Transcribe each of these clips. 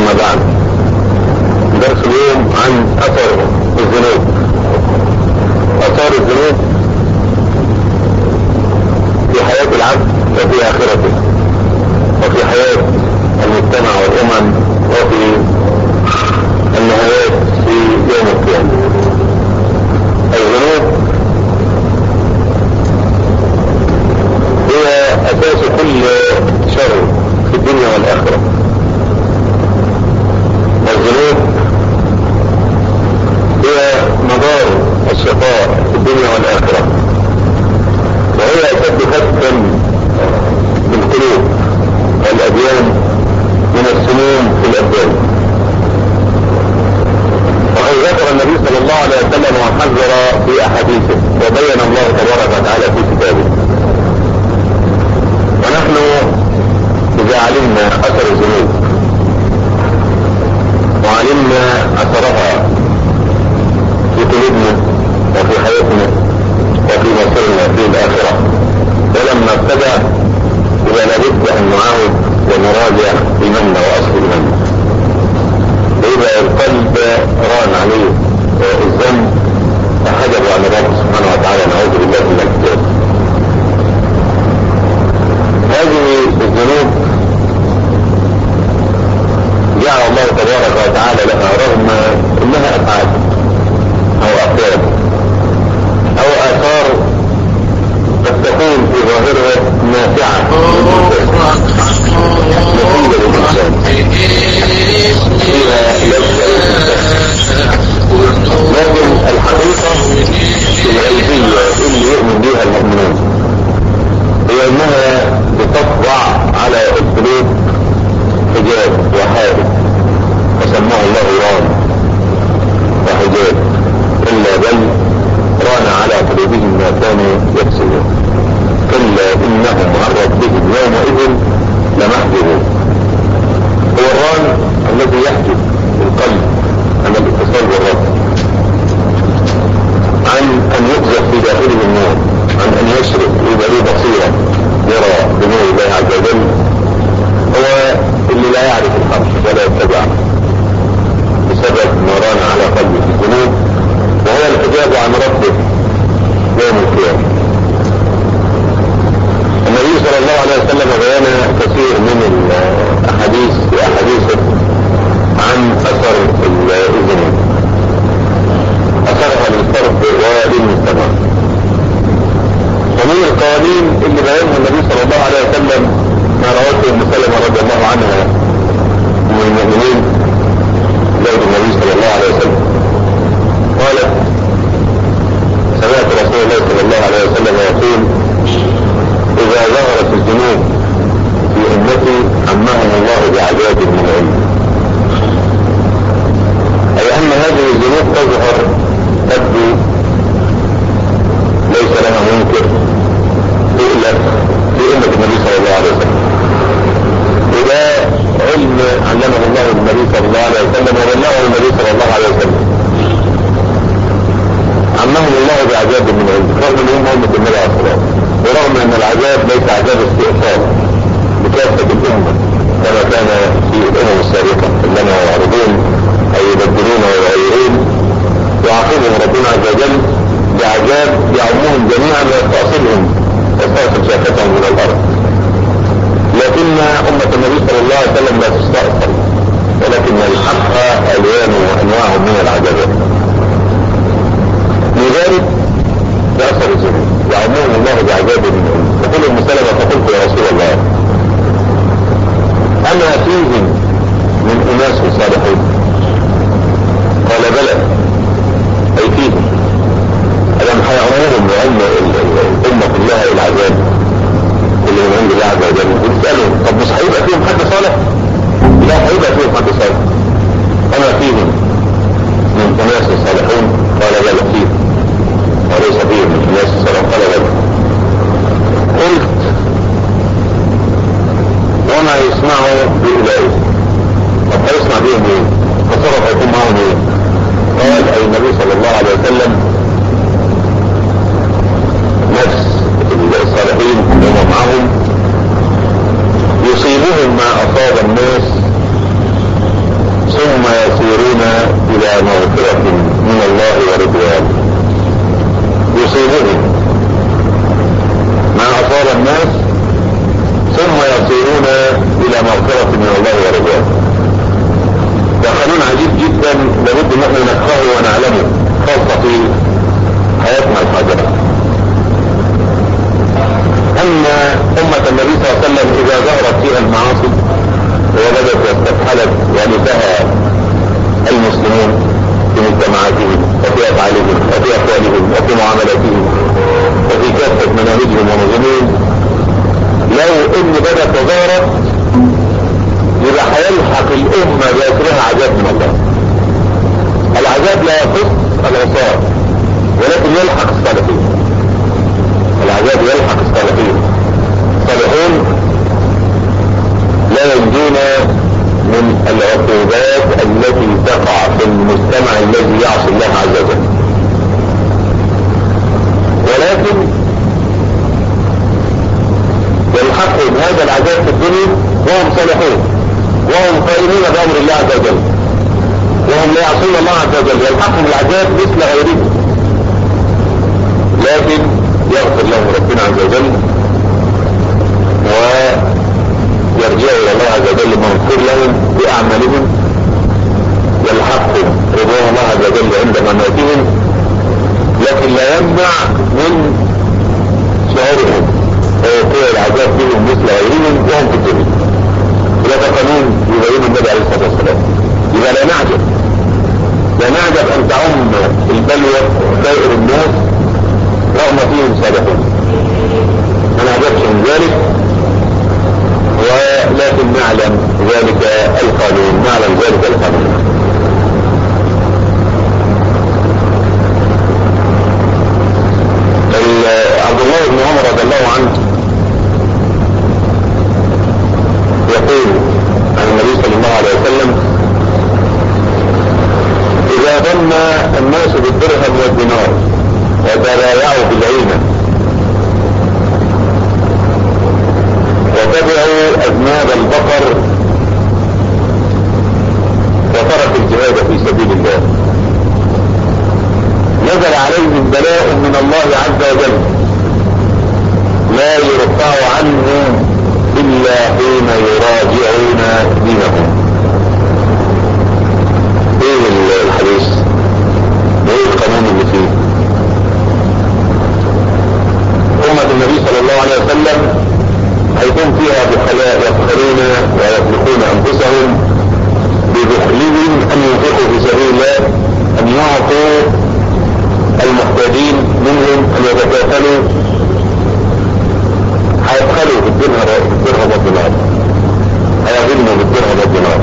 أما بعد درس اليوم عن أثر الذنوب أثار الذنوب في حياة العبد وفي آخرته وفي حياة المجتمع والأمم وفي النهايات في يوم القيامة الذنوب هي أساس كل شر في الدنيا والآخرة والذنوب هي مدار الشقاء في الدنيا والآخرة وهي أشد فتكا بالقلوب والأديان من السموم في الأبدان وقد ذكر النبي صلى الله عليه وسلم وحذر في أحاديثه وبين الله تبارك وتعالى في كتابه ونحن إذا علمنا أثر الذنوب وعلمنا أثرها في قلوبنا وفي حياتنا وفي مصيرنا في الآخرة ولما ابتدأ إذا لابد أن نعاود ونراجع إيماننا وأصل إيماننا وإذا القلب ران عليه الذنب فحجب عن الله سبحانه وتعالى نعوذ بالله من الكتاب هذه الذنوب جعل الله تبارك وتعالى لها رغم انها افعال او اقوال او اثار قد تكون في ظاهرها نافعه مفيده للانسان فيها لذه للانسان لكن الحقيقه الغيبيه اللي يؤمن بها المؤمنون هي انها بتطبع على القلوب حجاب وحاجب فسماه الله ران وحجاب الا بل ران على قلوبهم ما كانوا يكسبون كلا انهم عن ربهم يومئذ لمحجوبون هو الران الذي يحجب القلب عن الاتصال بالرب عن ان يقذف في داخله النور عن ان يشرق يبقى له بصيره يرى بنور الله عز وجل هو اللي لا يعرف الحق ولا يتبعه بسبب ما ران على قلبه في الذنوب وهو الحجاب عن ربه يوم القيامه النبي صلى الله عليه وسلم بيان كثير من الاحاديث في احاديثه عن اثر الذنوب اثرها للفرد وللمجتمع ومن القوانين اللي بيانها النبي صلى الله عليه وسلم ما روته ام سلمه رضي الله عنها من المؤمنين زوج النبي صلى الله عليه وسلم قالت سمعت رسول الله صلى الله عليه وسلم يقول اذا ظهرت الذنوب في امتي عمهم الله بعذاب من علم اي ان هذه الذنوب تظهر تبدو ليس لها منكر الا في امه النبي صلى الله عليه وسلم وده علم علمه الله النبي صلى الله عليه وسلم وبلغه النبي صلى الله عليه وسلم عمهم الله بعذاب من علم رغم ان هم امه النبي عليه الصلاه ورغم ان العذاب ليس عذاب استئصال بكافه الامه كما كان في الامم السابقه انما يعرضون او يبدلون ويغيرون يعاقبهم ربنا عز وجل بعذاب يعمهم جميعا ويستأصلهم يستأصل شافتهم من الارض لكن امة النبي صلى الله عليه وسلم لا تستأصل ولكن الحق الوان وانواع من العذابات لذلك يأثر الذنوب يعمهم الله بعذاب من تقول ام سلمة فقلت يا رسول الله انا فيهم من اناس صالحين قال بلى اي فيهم ألم هيعمرهم وهم الأمة كلها العذاب اللي من عند الله عز وجل وتسألهم طب مش هيبقى فيهم حد صالح؟ لا هيبقى فيهم حد صالح أنا فيهم من أناس صالحون قال بلى فيهم وليس فيهم من أناس صالحون قال بلى قلت وما يسمع بأولئك طب هيسمع بهم ايه؟ فصرف هيكون معهم ايه؟ قال أي النبي صلى الله عليه وسلم نفس الصالحين هم معهم يصيبهم ما أصاب الناس الى مغفرة من الله ورضوان يصيبهم ما اصاب الناس ثم يصيرون الى مغفرة من الله ورضوان ده قانون عجيب جدا لابد ان احنا نفقهه ونعلمه خاصة في حياتنا الحاضرة اما امة النبي صلى الله عليه وسلم اذا ظهرت فيها المعاصي وبدت واستفحلت ولدها المسلمون في مجتمعاتهم وفي افعالهم وفي اقوالهم وفي معاملاتهم وفي كافة مناهجهم ونظمهم لو ان بدت وظهرت يبقى هيلحق الامة باسرها عذاب من الله العذاب لا يخص العصاة ولكن يلحق الصالحين العذاب يلحق الصالحين الصالحون لا ينجون من العقوبات التي تقع في المجتمع الذي يعصي الله عز وجل ولكن يلحقهم هذا العذاب في الدنيا وهم صالحون وهم قائمين بامر الله عز وجل وهم لا يعصون الله عز وجل يلحقهم العذاب مثل غيرهم لكن يغفر لهم ربنا عز وجل ويرجعوا الى الله عز وجل مغفور لهم باعمالهم يلحقهم رضوان الله عز وجل عند مماتهم لكن لا يمنع من شعورهم ووقوع العذاب بهم مثل غيرهم وهم في الدنيا وهذا قانون يبين النبي عليه الصلاه والسلام يبقى لا نعجب لا نعجب ان تعم البلوى سائر الناس رغم فيهم صالحون ما نعجبش من ذلك ولكن نعلم ذلك القانون نعلم ذلك القانون عبد الله بن عمر رضي الله عنه يقول عن النبي صلى الله عليه وسلم اذا ظن الناس بالدرهم والدينار وتبايعوا بالعينة وتبعوا اذناب البقر وتركوا الجهاد في سبيل الله نزل عليهم بلاء من الله عز وجل لا يرفع عنهم إلا حين يراجعون دينهم ايه الحديث ايه القانون اللي فيه أمة النبي صلى الله عليه وسلم هيكون فيها بخلاء يبخلون ويطلقون أنفسهم ببخلهم أن ينفقوا في سبيل الله أن يعطوا المحتاجين منهم أن يتكافلوا هيبخلوا بالدرهم بالدرهم والدينار هيغنوا بالدرهم والدينار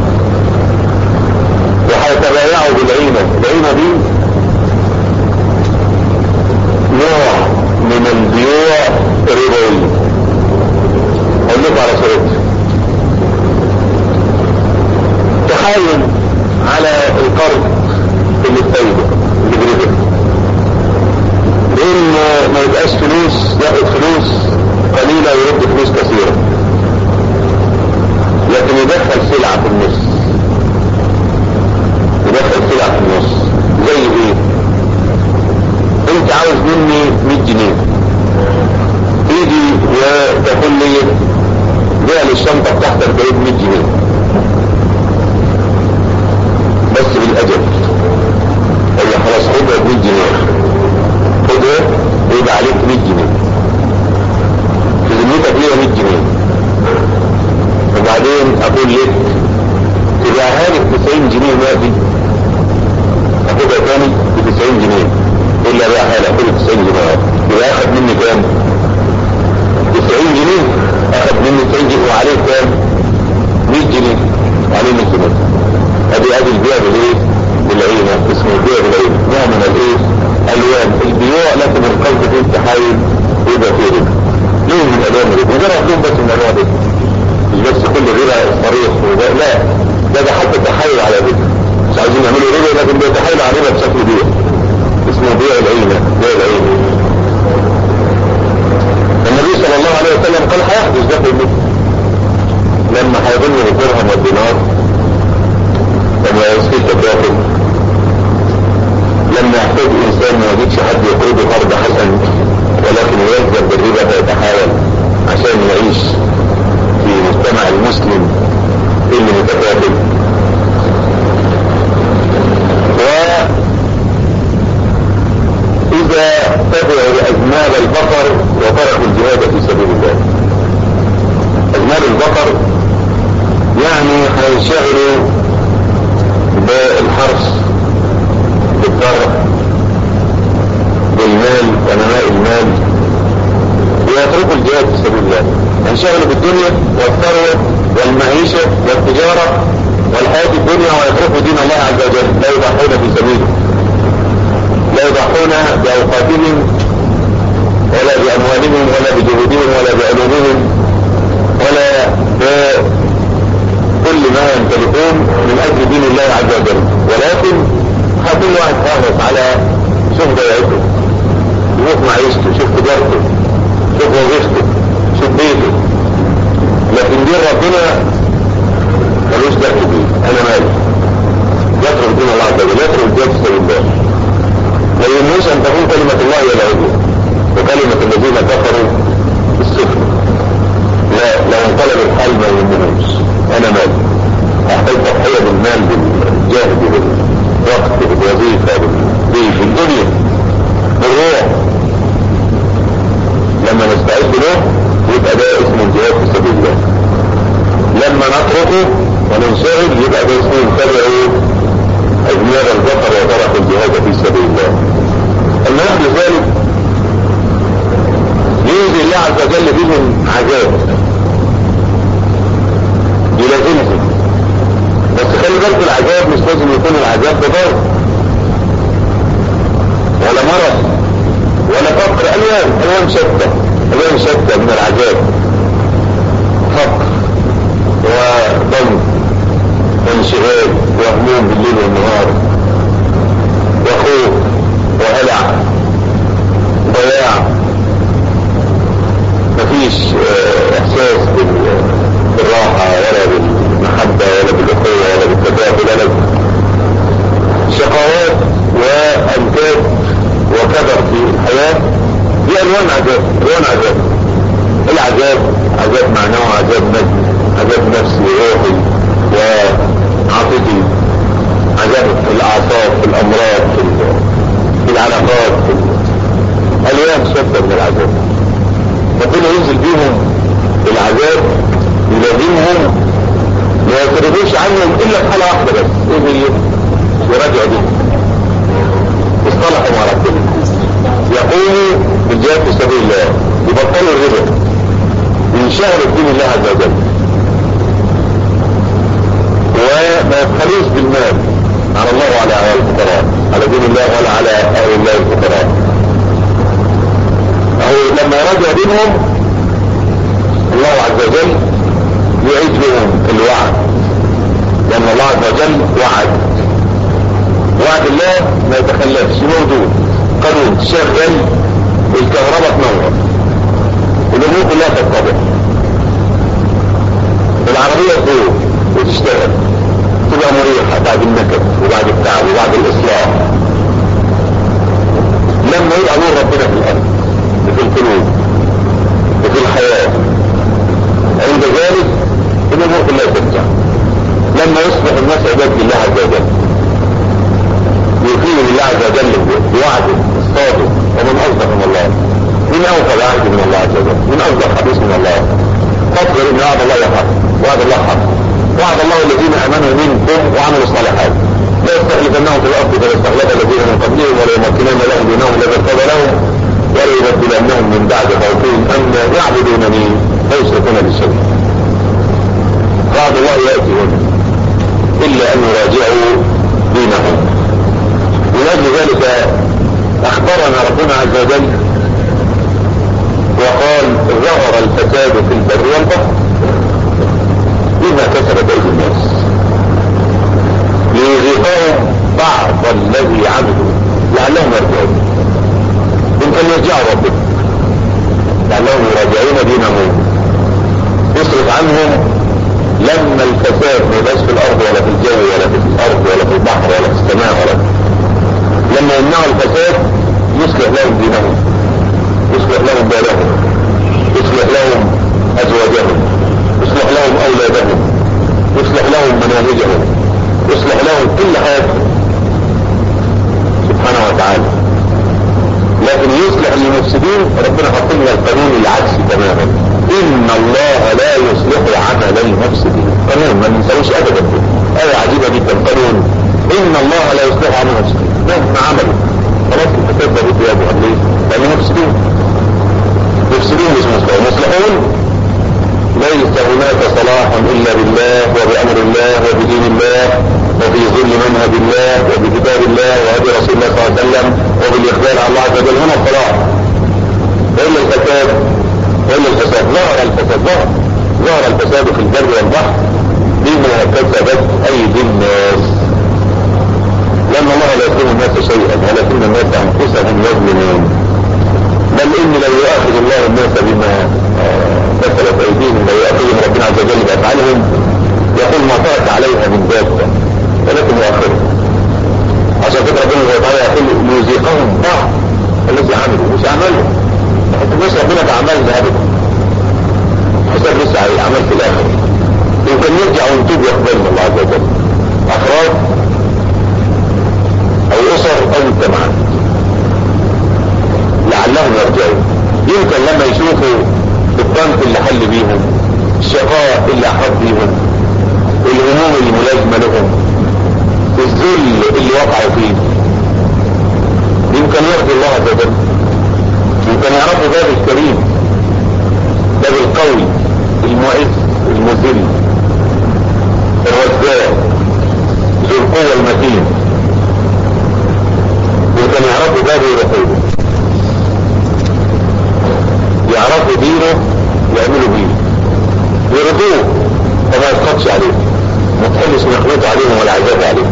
وهيتبايعوا بالعينة العينة دي نوع من البيوع الربوية اقول لكم على صورتها تخيل على القرض اللي بفايدة اللي بربح ان ما يبقاش فلوس ياخد فلوس قليلة ويرد فلوس كثيرة لكن يدخل سلعة في النص يدخل سلعة في النص زي ايه انت عاوز مني 100 جنيه تيجي وتقول لي بيع لي الشنطة بتاعتك ب 100 جنيه بس بالاجل هي خلاص خدها ب 100 جنيه خدها ويبقى عليك 100 جنيه في ذمتك ليها 100 جنيه وبعدين اقول لك تبقى هالك 90 جنيه مادي اخدها تاني ب 90 جنيه الا بقى حالة اخد 90 جنيه يبقى اخد مني كام 90 جنيه اخد مني 90 جنيه وعليه كام 100 جنيه وعليه 100 جنيه ادي ادي البيع بالايه بالعينة اسمه البيع بالعينة نوع من الايه الوان البيوع لكن القصد فيه التحايل يبقى فيه ربا ليه من الالوان الربا مجرد لون بس من الالوان الربا مش بس كل ربا صريح وده لا ده ده حتى تحايل على ربا مش عايزين يعملوا ربا لكن بيتحايل على ربا بشكل بيع اسمه بيع العينة بيع العينة النبي صلى الله عليه وسلم قال هيحدث ده كله لما هيظل الدرهم والدينار لما يصير التكافل جايز انسان ما يجيبش حد يقرضه قرض حسن ولكن يلزم بالربا فيتحاول عشان يعيش في مجتمع المسلم اللي متكافل وإذا تبعوا أجمال البقر وتركوا الجهاد في سبيل الله أجمال البقر يعني هينشغلوا بالحرث بالزرع بالمال ونماء المال ويتركوا الجهاد في سبيل الله ينشغلوا بالدنيا والثروة والمعيشة والتجارة والحياة الدنيا ويتركوا دين الله عز وجل لا يضحون في سبيله لا يضحون بأوقاتهم ولا بأموالهم ولا بجهودهم ولا بعلومهم ولا بكل ما يمتلكون من أجل دين الله عز وجل ولكن كل واحد حافظ على شوف ضيعته شوف معيشته شوف تجارته شوف وظيفته شوف بيته لكن دين ربنا ملوش دخل بيه انا مالي يترك دين الله عز وجل يترك الجهاد في سبيل الله لا يهمنيش ان تكون كلمة الله هي العليا وكلمة الذين كفروا السفر لا لو انقلب الحال ما يهمنيش انا مالي احتاج تضحية بالمال بالجهد بالوقت بالوظيفة بالدنيا بالروح لما نستعد له يبقى ده اسمه الجهاد في سبيل الله لما نتركه وننشغل يبقى ده اسمه نتبعه أجناب البقر وترك الجهاد في سبيل الله أما نحن ذلك ينزل الله عز وجل بهم عذاب يلازمهم بس خلي بالك العذاب مش لازم يكون العذاب بضرب ولا مرض ولا فقر الوان الوان شتى الوان شتى من العذاب فقر وضم وانشغال وهموم بالليل والنهار وخوف وهلع ضياع مفيش احساس بالراحة ولا بالمحبة ولا بالاخوة ولا بالتكافل ولا شقاوات وانكاد وكبر في الحياة دي الوان عذاب الوان عذاب العذاب عذاب معنوي عذاب مادي عذاب نفسي روحي وعاطفي عذاب في الاعصاب في الامراض في, في العلاقات في الوان شتى من العذاب ربنا ينزل بيهم العذاب يلازمهم ما يخرجوش عنهم الا في حاله واحده بس ايه هي يراجعوا دي اصطلحوا مع ربنا يقوموا بالجهاد في سبيل الله يبطلوا الربا ينشغلوا بدين الله عز وجل وما يبخلوش بالمال على الله وعلى اهل الفقراء على دين الله ولا على اهل الله الفقراء او لما يراجع دينهم الله عز وجل يعيد لهم الوعد لان الله عز وجل وعد وعد الله ما يتخلفش موجود قانون شغل الكهرباء تنور الامور كلها تتطبق العربية تدور وتشتغل تبقى مريحة بعد النكد وبعد التعب وبعد الاصلاح لما يبقى نور ربنا في الارض وفي القلوب وفي الحياة عند ذلك الامور كلها ترجع لما يصبح الناس عباد لله عز وجل يقيم الله عز وجل بوعده الصادق ومن اصدق من الله من اوفى العهد من الله عز وجل من اصدق حديث من الله فاصبر ان وعد الله حق وعد الله حق وعد الله الذين امنوا منكم وعملوا الصالحات لا يستخلفنهم في الارض كما استخلف الذين من قبلهم ولا يمكنن لهم دينهم الذي ارتضى لهم ولا يبدلنهم من بعد خوفهم امنا يعبدونني لا يشركون بالشيء وعد الله ياتي هنا الا ان يراجعوا دينهم من اجل ذلك اخبرنا ربنا عز وجل وقال ظهر الفساد في البر والبحر بما كسبت ايدي الناس ليذيقهم بعض الذي عملوا لعلهم يرجعون يمكن يرجعوا ربنا لعلهم يراجعون دينهم يصرف عنهم لما الفساد ما يبقاش في الارض ولا في الجو ولا في الارض ولا في البحر ولا في السماء ولا لما يمنعوا الفساد يصلح لهم دينهم يصلح لهم بالهم يصلح لهم ازواجهم يصلح لهم اولادهم يصلح لهم مناهجهم يصلح لهم كل حاجة سبحانه وتعالى لكن يصلح للمفسدين ربنا حط لنا القانون العكسي تماما ان الله لا يصلح عمل المفسدين قانون ما ننساوش ابدا ايه عجيبه جدا قانون ان الله لا يصلح عمل المفسدين مهما عملوا خلاص الفساد ده بده يا ليه؟ لان مفسدين مفسدين مش مصلحون مصلحون ليس هناك صلاح الا بالله وبامر الله وبدين الله وفي ظل منهج الله وبكتاب الله وهدي رسول الله صلى الله عليه وسلم وبالاقبال على الله عز وجل هنا الصلاح والا الفساد والا الفساد ظهر الفساد ظهر ظهر الفساد في البر والبحر بما كسبت ايدي الناس لان الله لا يظلم الناس شيئا ولكن الناس انفسهم يظلمون بل ان لو يؤاخذ الله الناس بما كسبت ايديهم لو يؤاخذهم ربنا عز وجل بافعالهم يقول ما طرت عليها من دابه ولكن يؤخرهم عشان كده ربنا تعالى يقول ليذيقهم بعض الذي عملوا مش اعمالهم ما حطناش ربنا باعمالنا ابدا حساب لسه على الاعمال في الاخر يمكن نرجع ونتوب يقبلنا الله عز وجل افراد او اسر او مجتمعات لعلهم يرجعون يمكن لما يشوفوا الضنك اللي حل بيهم الشقاء اللي احاط بيهم الهموم الملازمة لهم الذل اللي وقعوا فيه يمكن يرضي الله عز وجل يمكن يعرفوا باب الكريم باب القوي المعز المذل الرزاق ذو القوة المتين يمكن يعرفوا بابه يروحوا يعرفوا دينه يعملوا بيه يرضوه فما يسقطش عليه ما تحلش نقمته عليهم ولا عذاب عليهم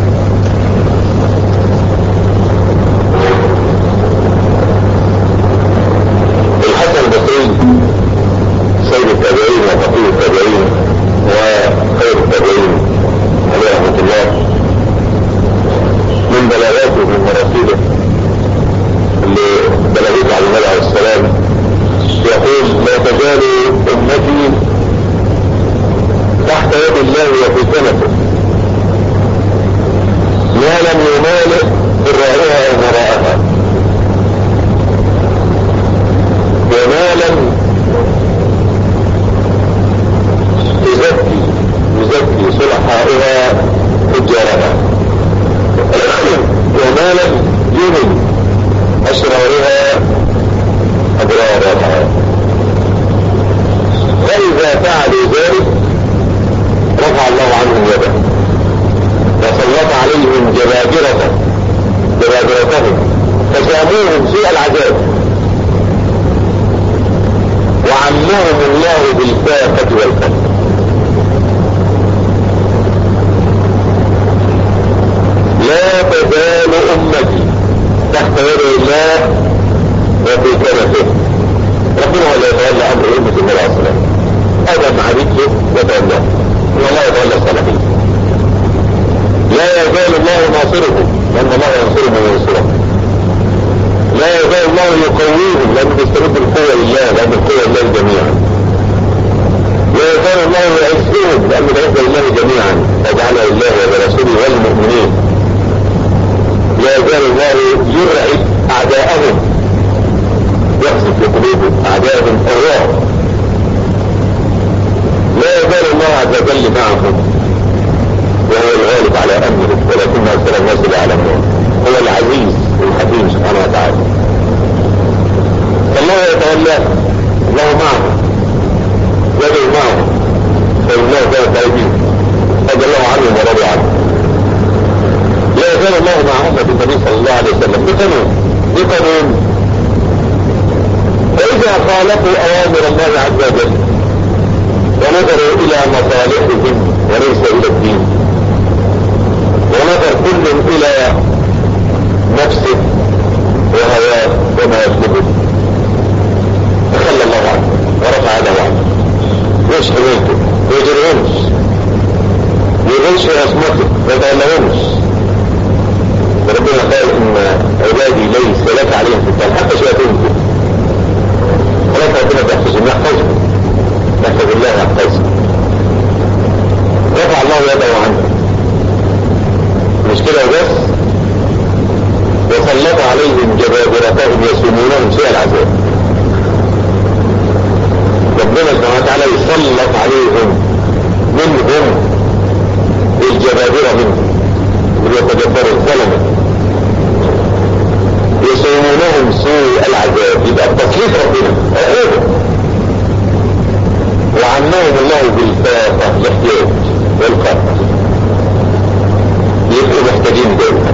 الحسن البصري سيد التابعين وفقيه التابعين وخير التابعين عليه رحمه الله من بلاغاته من مراسيله اللي بلغته على النبي عليه السلام يقول لا تزال امتي تحت يد الله وفي سنته ما لم يمالئ ضرارها او مراءها وما لم تزكي يزكي صلحائها تجارها وما لم يمن أشرارها أضرارها فإذا فعلوا ذلك رفع الله عنهم يده وسلط عليهم جبابرة جبابرتهم فساموهم سوء العذاب وعمهم الله بالفاقة والفقر لا تزال أمتي تحت يد الله وفي كنفه ربنا ولا يتولى أمر أمة النبي عليه الصلاة هذا معرفته وتولاه والله يتولى الصالحين لا يزال الله ناصرهم لأن الله ينصر من ينصره لا يزال الله يقويهم لأنه بيسترد القوة لله لأن القوة لله جميعا لا يزال الله يعزهم لأن العزة لله جميعا فجعلها لله ولرسوله والمؤمنين لا يزال الله يرعب أعداءهم يقذف في قلوب أعدائهم الرعب لا يزال الله عز وجل معهم وهو الغالب على أمره ولكن أكثر الناس لا يعلمون هو العزيز الحكيم سبحانه وتعالى فالله يتولى الله معه يدعو معه فالله كانت أيديهم رضي الله عنهم ورضوا عنه لا يزال الله مع أمة النبي صلى الله عليه وسلم بقانون بقانون فإذا خالفوا أوامر الله عز وجل ونظروا إلى مصالحهم وليس إلى الدين ونظر كل إلى نفسه وهواه وما يطلبه تخلى الله عنه ورفع يده عنه مش حميته ما يجرهمش ما يقولش عصمته ما يتولهمش وربنا قال ان عبادي ليس لك عليهم سلطان حتى شياطين خلاص ربنا بيحفظهم يحفظهم يحفظ الله يحفظهم رفع الله يده عنه مش كده وبس وسلط عليهم جبابرتهم يسومونهم سوء العذاب ربنا سبحانه وتعالى يسلط عليهم منهم الجبابرة منهم اللي يتجبروا الظلمة يسومونهم سوء العذاب يبقى بتسليط ربنا عقوبة وعمهم الله بالفاقة الاحتياج والقهر يبقوا محتاجين دولة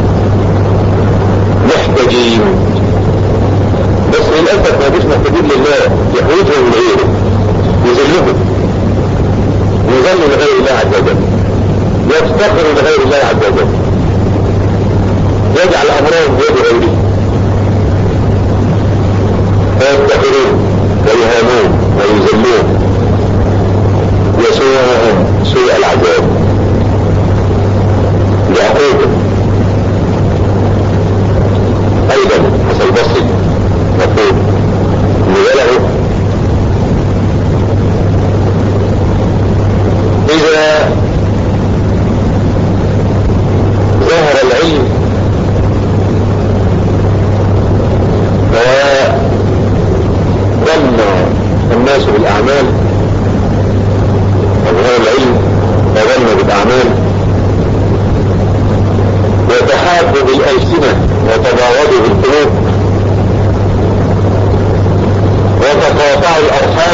محتاجين بس للأسف ما بيش محتاجين لله يحوجهم لغيره يذلهم يذل لغير الله عز وجل يفتقر لغير الله عز وجل يجعل أمرهم بيد غيره فيفتقرون ويهانون ويذلون يسوءهم سوء العذاب لعقوبة ايضا حسن بصري يقول ان بلغوا اذا ظهر العلم وظن الناس بالاعمال ظهر العلم وظن بالاعمال وتحابوا بالألسنة وتباغضوا بالقلوب وتقاطعوا الأرحام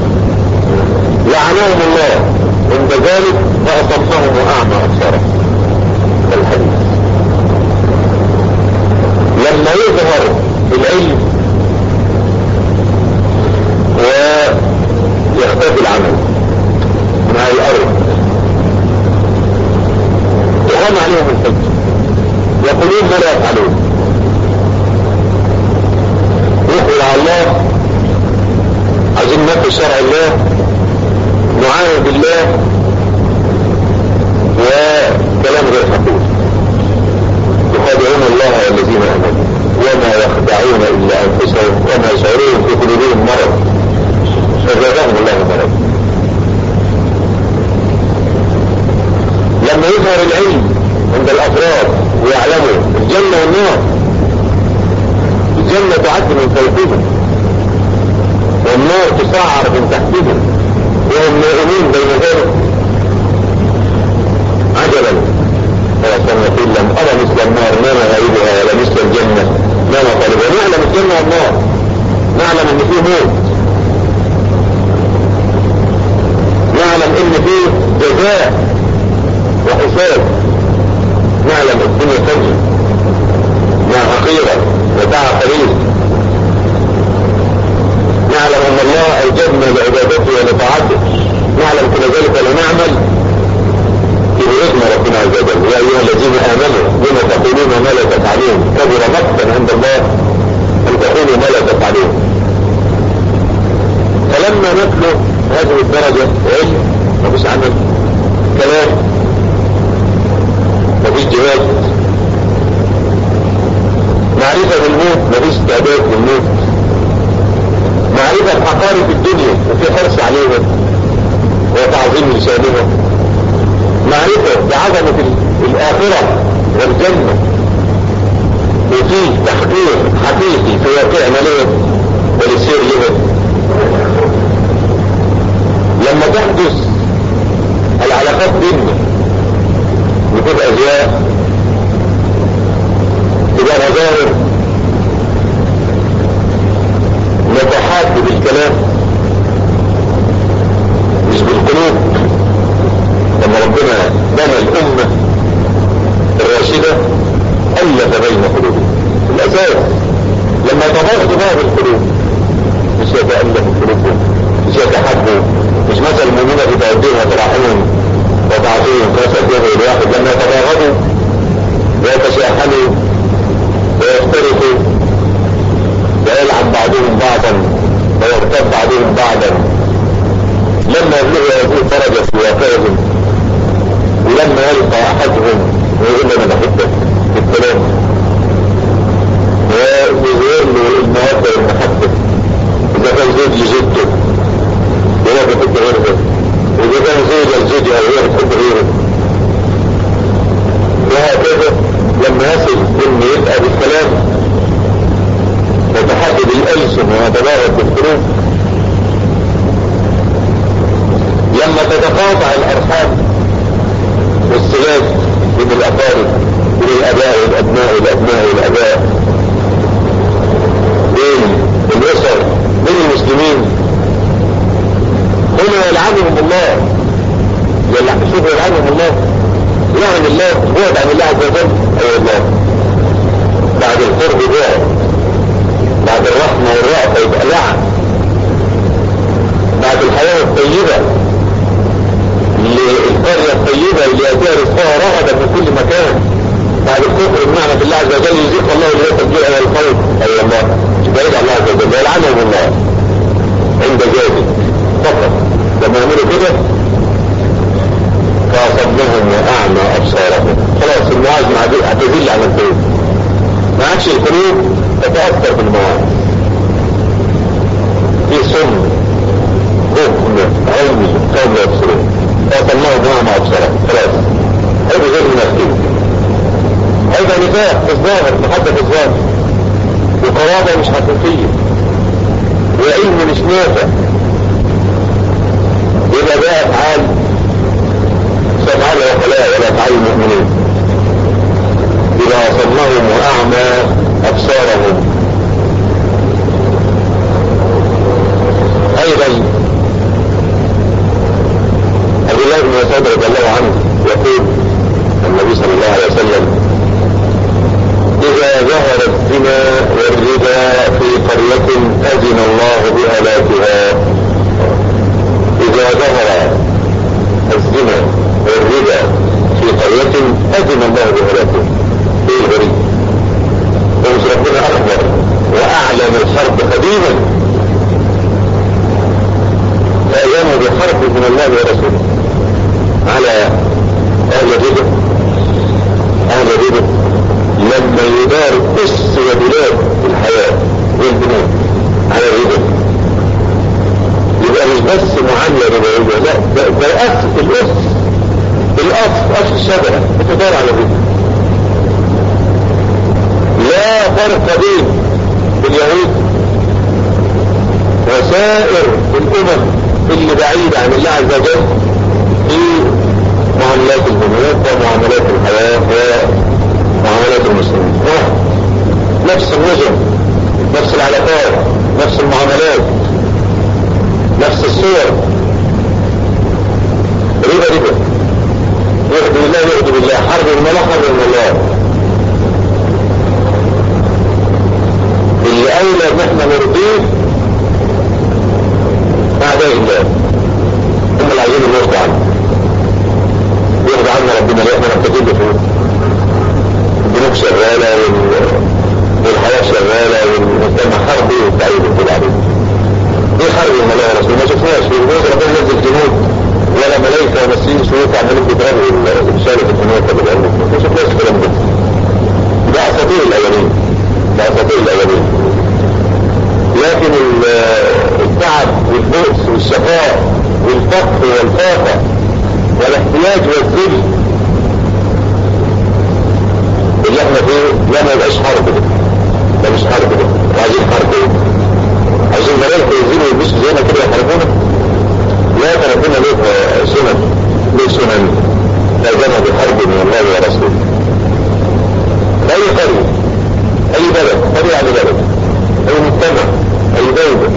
لعنهم الله عند ذلك فأصمهم وأعمى أبصارهم الحديث لما يظهر العلم ويختفي العمل من هذه الأرض يقام عليهم الفجر يقولون ماذا يفعلون يقول على الله عايزين نفي شرع الله نعاهد بالله وكلام غير حقيقي يخادعون الله والذين امنوا وما يخدعون الا انفسهم وما يشعرون في قلوبهم مرض فزادهم الله مرض لما يظهر العلم عند الافراد ويعلموا الجنة والنار الجنة تعد من فوقهم والنار تسعر من تحتهم وهم نائمين بين ذلك عجبا فرسول يقول لم أرى مثل النار نام غريبها ولا مثل الجنة نام طالبها نعلم الجنة والنار نعلم ان فيه موت نعلم ان فيه جزاء وحساب نعلم الدنيا تجري مع حقيرة ودعا قليل نعلم ان الله اوجبنا لعبادته ولطاعته نعلم كل ذلك ونعمل بإذن ربنا عز وجل يا ايها الذين امنوا لما تقولون ما لا تفعلون كبر مقتا عند الله ان تقولوا ما لا تفعلون فلما نتلو هذه الدرجة علم مفيش عمل كلام مفيش جهاد معرفة بالموت مفيش استعداد للموت معرفة حقائق الدنيا وفي حرص عليها وتعظيم لسانها معرفة بعظمة الآخرة والجنة وفي تحقيق حقيقي في واقعنا لها وللسير لها لما تحدث العلاقات بيننا بتبقى ازياء تبقى مظاهر نتحاد بالكلام مش بالقلوب لما ربنا بنى الأمة الراشدة ألف بين قلوبهم الأساس لما تضاغط بقى بالقلوب مش يتألف قلوبهم مش يتحبوا مش مثل المؤمنة بتعديها تراحمهم وتعطيهم كاسة جهة الواحد لما يتباغضوا ويتشاحنوا ويختلفوا ويلعن بعضهم بعضا ويغتاب بعضهم بعضا لما يبلغوا هذه الدرجة في واقعهم ولما يلقى احدهم ويقول انا بحبك بالكلام يلعنهم الله يلعن الله بعد عن الله عز وجل اي الله بعد القرب بعد بعد الرحمة والرأفة يبقى لعن بعد الحياة الطيبة للقرية الطيبة اللي يأتيها رزقها رغدا من كل مكان بعد الكفر بمعنى بالله عز وجل يزيق الله إليه تبديل أول الخلق أي الله بعيد الله عز وجل يلعنهم الله عند ذلك فقط لما يعملوا كده فأصبنهم وأعمى أبصارهم خلاص المعاذ هتزيل عن الخير ما عادش القلوب تتأثر بالمعاذ في سم بكم عمي قوم يبصرون فأصبناه بأعمى أبصارهم خلاص هذا غير منافقين هذا نفاق في الظاهر محبة في الظاهر وقرابة مش حقيقية وعلم مش نافع يبقى ده أفعال أفعال العقلاء ولا أفعال المؤمنين إذا أصمهم وأعمى أبصارهم أيضا أبو الله بن مسعود رضي الله عنه يقول النبي صلى الله عليه وسلم إذا ظهر الزنا والربا في قرية أذن الله بهلاكها إذا ظهر الزنا والربا في قرية أذن الله بهلاكها في الغريب ومش ربنا أخبر وأعلم الحرب قديما فأيامه بحرب من الله ورسوله على أهل الربا أهل الربا لما يدار أس وبلاد الحياة والبنود على الربا يبقى مش بس معاملة ربوية لا ده, ده الأس الأس الأس أس الشجرة بتدار على الربا لا فرق بين اليهود وسائر الأمم اللي بعيدة عن الله عز وجل في معاملات البنود ومعاملات الحياة ومعاملات المسلمين نفس النظم نفس العلاقات نفس المعاملات نفس الصور ربا ربا يهدي الله يهدي بالله حرب من الله حرب من الله اللي اولى ان احنا نرضيه اعداء الله هم اللي عايزين يرضوا عنه يرضى عنا ربنا ليه احنا محتاجين بفلوس البنوك شغالة والحياة شغالة والمجتمع حربي والتعيد كل عليه ايه حرب الملاء يا رسول ما شفناش في الجنود ربنا نزل جنود ولا ملايكة ومسيين سويت عمالين بيضربوا الرسالة في الجنود طب ما شفناش الكلام ده ده اساطير الاولين ده اساطير الاولين لكن التعب والبؤس والشقاء والفقر والفاقة والاحتياج والذل اللي احنا فيه لا ما يبقاش حرب ده ده مش حرب ده وعايزين حرب ايه عايزين ملايكة ينزلوا يلبسوا زينا كده يحاربونا لا ده ربنا له سنن له سنن لازمها بحرب من الله ورسوله اي قرية اي بلد قرية يعني بلد اي مجتمع اي دولة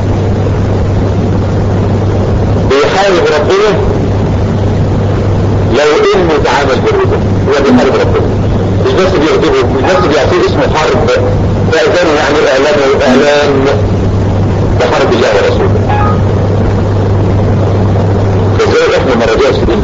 بيحارب ربنا لو انه تعامل بالربا هو بيحارب ربنا مش بس بيعتبر مش بس بيعطيه اسمه حرب فإذن يعني اعلان اعلان بحرب الله ورسوله ازاي احنا ما رجعش دين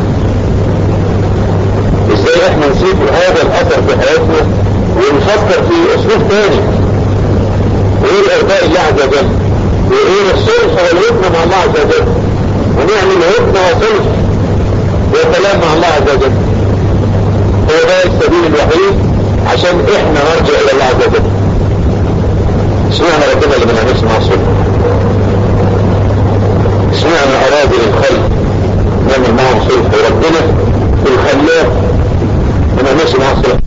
ازاي احنا نسيب هذا الاثر في حياتنا ونفكر في اسلوب تاني غير ارضاء الله عز وجل وغير الصلح والهدنة مع الله عز وجل ونعمل هدنة وصلح وكلام مع الله عز وجل هو ده السبيل الوحيد عشان احنا نرجع الى الله عز وجل اشمعنى ربنا اللي ما نعملش معاه صلح اشمعنى اراضي للخلق نعمل معهم صلح وربنا الخلاق ما نعملش معاه صلح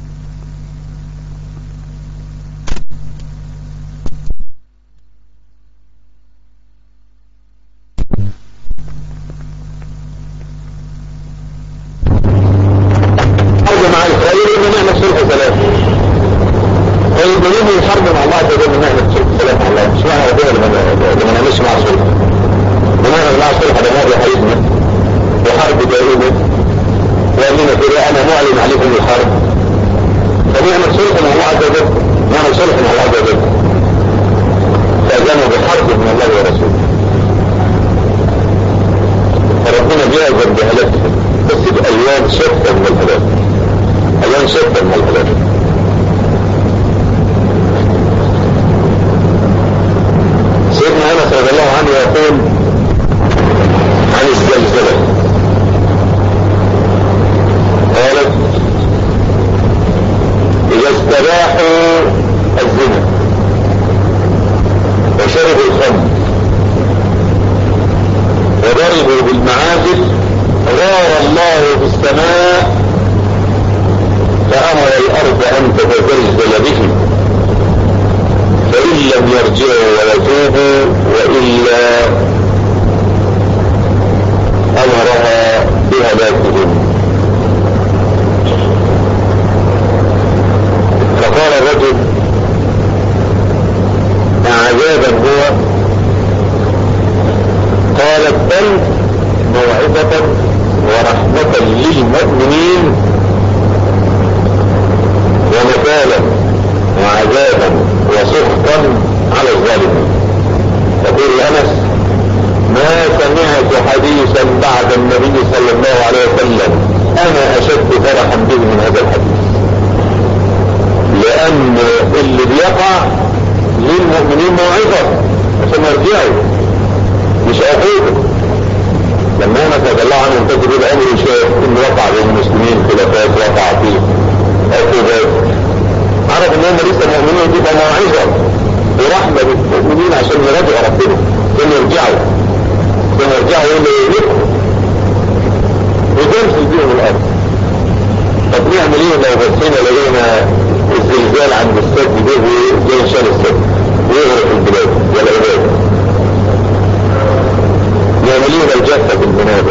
كده انا معلن عليكم الحرب فنعمل صلح مع الله عز وجل نعمل صلح مع الله عز وجل فاذنوا بحرب من الله ورسوله فربنا بيعذر بهلاكهم بس بألوان شتى من الهلاك ألوان شتى من الهلاك سيدنا أنس رضي الله عنه يقول عن الزلزلة قالت إذا استباحوا الزنا وشربوا الخمر وضربوا بالمعازف غار الله في السماء فأمر الأرض أن تتزلزل بهم فإن لم يرجعوا ويتوبوا وإلا أمرها بهلاكهم فقال الرجل عذابا هو قالت بل موعظة ورحمة للمؤمنين ومثالا وعذابا وسخطا على الظالمين يقول انس ما سمعت حديثا بعد النبي صلى الله عليه وسلم انا اشد فرحا به من هذا الحديث لان اللي بيقع للمؤمنين موعظة عشان يرجعوا مش عقوبة لما انا رضي الله عنه انتظر الى امر شاف ان وقع بين المسلمين خلافات وقع فيه عقوبات عرف ان هم لسه مؤمنين دي موعظة ورحمة للمؤمنين عشان يراجعوا ربنا عشان يرجعوا عشان يرجعوا الى يذكروا وتنزل بيهم الارض طب نعمل ايه لو بصينا لقينا الزلزال عند السد ده زي شال السد ويغرق البلاد والعباد نعمل ايه لو جفت المنابع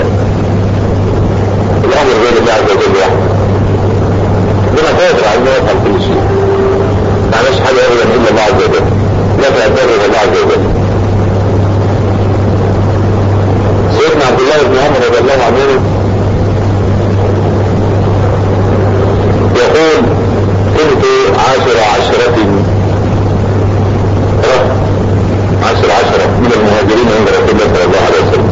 الامر غير الله عز وجل وحده ربنا قادر على انه يفعل كل شيء ما عملش حاجه ابدا الا الله عز وجل لا تعتبر الا الله عز وجل سيدنا عبد الله بن عمر رضي الله عنه يقول كنت عاشر عشرة عشر عشرة من المهاجرين عند رسول الله صلى الله عليه وسلم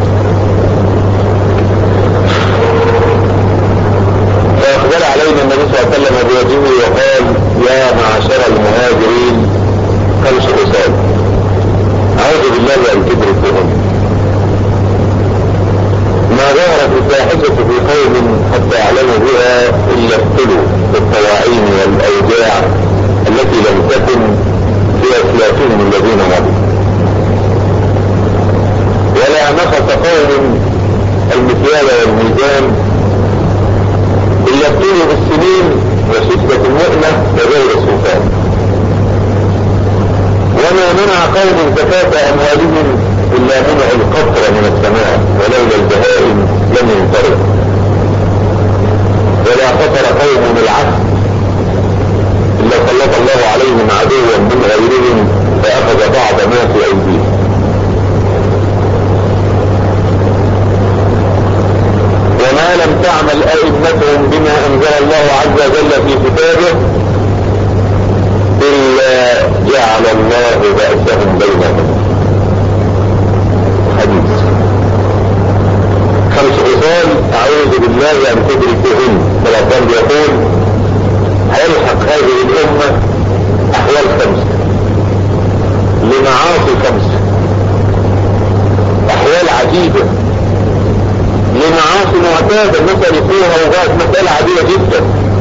فأقبل علينا النبي صلى الله عليه وسلم بوجهه وقال يا معشر المهاجرين خمس خصال أعوذ بالله أن تدركوهم ما ظهرت الفاحشة في قوم حتى أعلنوا بها إلا ابتلوا بالطواعين والأوجاع التي لم تكن في أسلافهم الذين مضوا ولا نقص قوم المكيال والميزان إلا ابتلوا بالسنين وشدة المؤنة وغير السلطان وما منع قوم زكاة أموالهم إلا منع القطر من السماء ولولا البهائم لم ينطرق ولا قطر قوم العهد إلا سلط الله عليهم عدوا من غيرهم فأخذ بعض ما في أيديهم وما لم تعمل أئمتهم بما أنزل الله عز وجل في كتابه إلا جعل الله بأسهم بينهم حديث خمس خصال أعوذ بالله أن تدركهن فالأفضل يقول هيلحق هذه الأمة أحوال خمسة لمعاصي خمسة أحوال عجيبة لمعاصي معتادة مثل فيها وغاية مسألة عادية جدا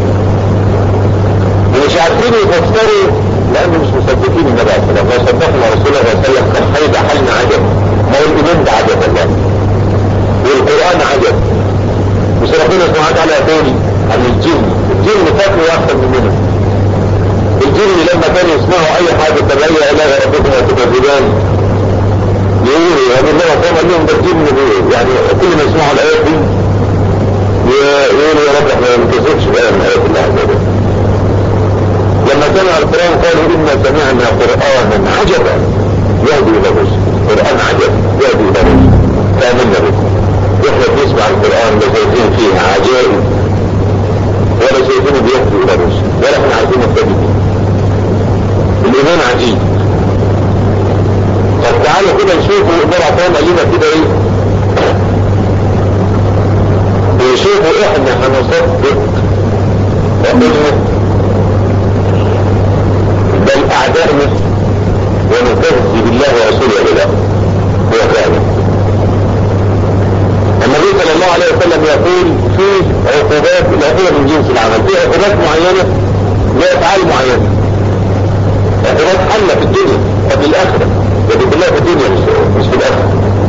ومش عارفين يفسروا لأنه مش مصدقين النبي عليه الصلاة والسلام لو صدقنا رسول الله صلى الله عليه وسلم كان هيبقى حالنا عجب ما هو الإيمان ده عجب الله والقرآن عجب مش ربنا سبحانه وتعالى يقول عن الجن الجن فاكروا أكثر مننا الجن لما كانوا يسمعوا أي حاجة تبعي إله ربكم وتكذبان يقولوا يعني الله قام لهم ده الجن يعني كل ما يسمعوا الآيات دي يقولوا يا رب احنا ما نكذبش بآية من آيات الله عز وجل لما سمع القرآن قالوا إنا سمعنا قرآنا عجبا يهدي إلى الرشد قرآن عجب يهدي إلى الرشد فآمنا به احنا بنسمع القرآن لازم فيه عجائب باطلنا بل اعدائنا ونكذب بالله ورسوله بالله هو فعلا النبي صلى الله عليه وسلم يقول في عقوبات العقوبة من جنس العمل في عقوبات معينة لأفعال معينة عقوبات حلة في الدنيا وفي الآخرة وفي الله في الدنيا مش في الآخرة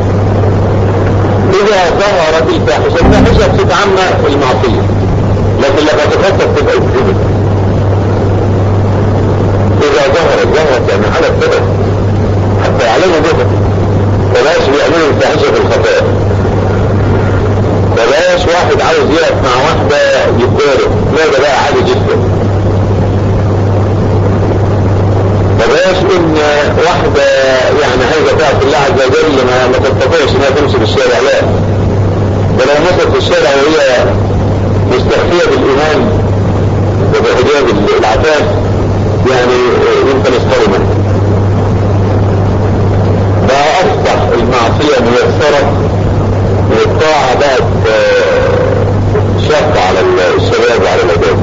إذا ظهرت الفاحشة الفاحشة بصفة عامة المعصية لكن لما تخصص تبقى الزنا إذا ظهرت ظهرت يعني على السبب حتى يعلموا بها فلاش بيعملوا الفاحشة في الخطايا فلاش واحد عاوز يقف مع واحدة يتضارب لا ده بقى عادي جدا فلاش ان واحدة يعني عايزة تعرف الله عز وجل ما, ما تستطيعش انها تمشي في الشارع لا ده لو مشت في الشارع وهي مستخفية بالايمان وبحجاب العفاف يعني يمكن يسخروا منه بقى اصبح المعصية ميسرة والطاعة بقت شاقة على الشباب وعلى الأولاد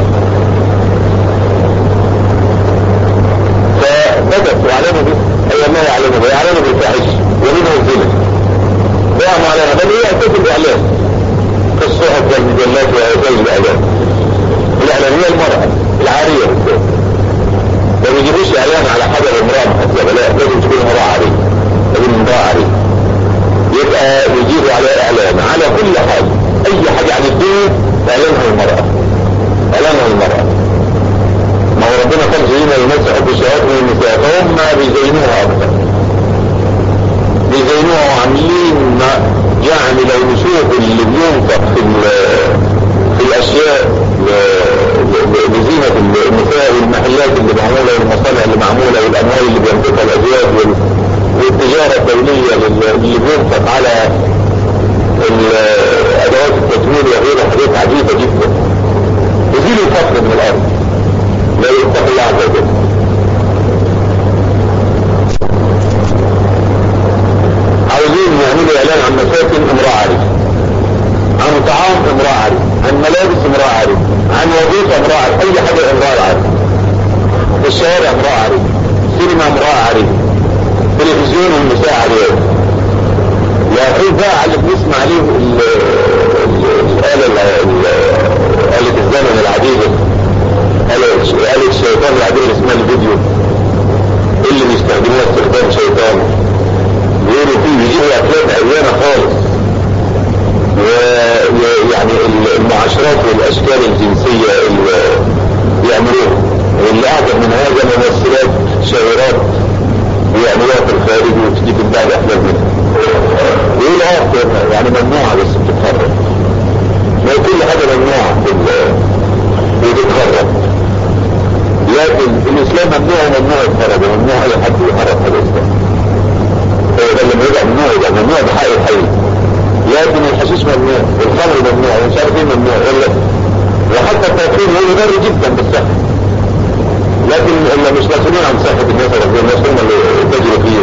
فبدت يعلموا به أي ما يعلموا به يعلموا بالفاحش ومنه الزنا دعموا عليها بل هي تجد إعلام في الصحف والمجلات وهذه الإعلام الإعلام هي المرأة العارية بالذات ما بيجيبوش إعلان على حاجة امرأة محجبة لا لازم تكون امرأة عارية لازم امرأة عارية يبقى يجيبوا على اعلان على كل حاجة اي حاجة عن الدين اعلانها المرأة اعلانها المرأة ما هو ربنا قال زينا يمسح بشهات من النساء فهم بيزينوها اكثر بيزينوها وعاملين يعني لو نشوف اللي بينفق في في الاشياء لزينة النساء والمحلات اللي معمولة والمصانع اللي معمولة والاموال اللي بينفقها الازواج وال والتجارة الدولية اللي بينفق على ادوات التجميل وغيرها حاجات عجيبة جدا يزيل الفقر من الارض لا يتقي الله عز وجل عاوزين يعملوا اعلان عن مساكن امرأة عارف عن طعام امرأة عارف عن ملابس امرأة عارف عن وظيفة امرأة عارف اي حاجة امرأة عارف في الشوارع امرأة عارف سينما امرأة عارف تلفزيون النساء عليه يقول بقى على اللي بنسمع عليه الآلة آلة الزمن العديدة آلة الشيطان العديدة اسمها الفيديو اللي بيستخدموها استخدام شيطان بيقولوا فيه بيجيبوا أفلام عريانة خالص ويعني المعاشرات والأشكال الجنسية اللي بيعملوها واللي أعجب من هذا ممثلات شاعرات بيعملوها في الخارج وتجي تتباع الافلام منها يقول اه يعني ممنوعة بس بتتخرج ما كل حاجة ممنوعة في وتتخرج لكن الاسلام ممنوع وممنوع يتخرج وممنوع اي حد يخرج في الاسلام هو ده اللي بيبقى ممنوع يبقى ممنوع بحق الحقيقي لكن الحشيش ممنوع والخمر ممنوع ومش عارف ايه ممنوع ولا وحتى التدخين هو يضر جدا بالصحة لكن اللي مش مسؤولين عن صحة الناس ربنا الناس هم اللي تجروا فيه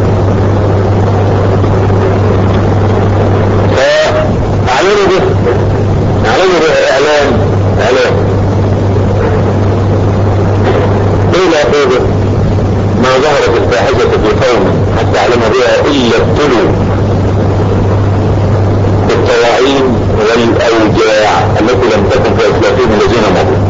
فاعلنوا به اعلنوا به اعلان اعلان ايه لا خير ما ظهرت الفاحشة في قوم حتى علم بها الا ابتلوا بالطواعين والاوجاع التي لم تكن في اسلافهم الذين مضوا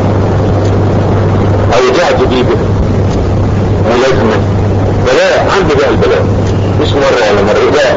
اوجاع جديدة ملازمة بلاء عنده بقى البلاء مش مرة ولا مرة لا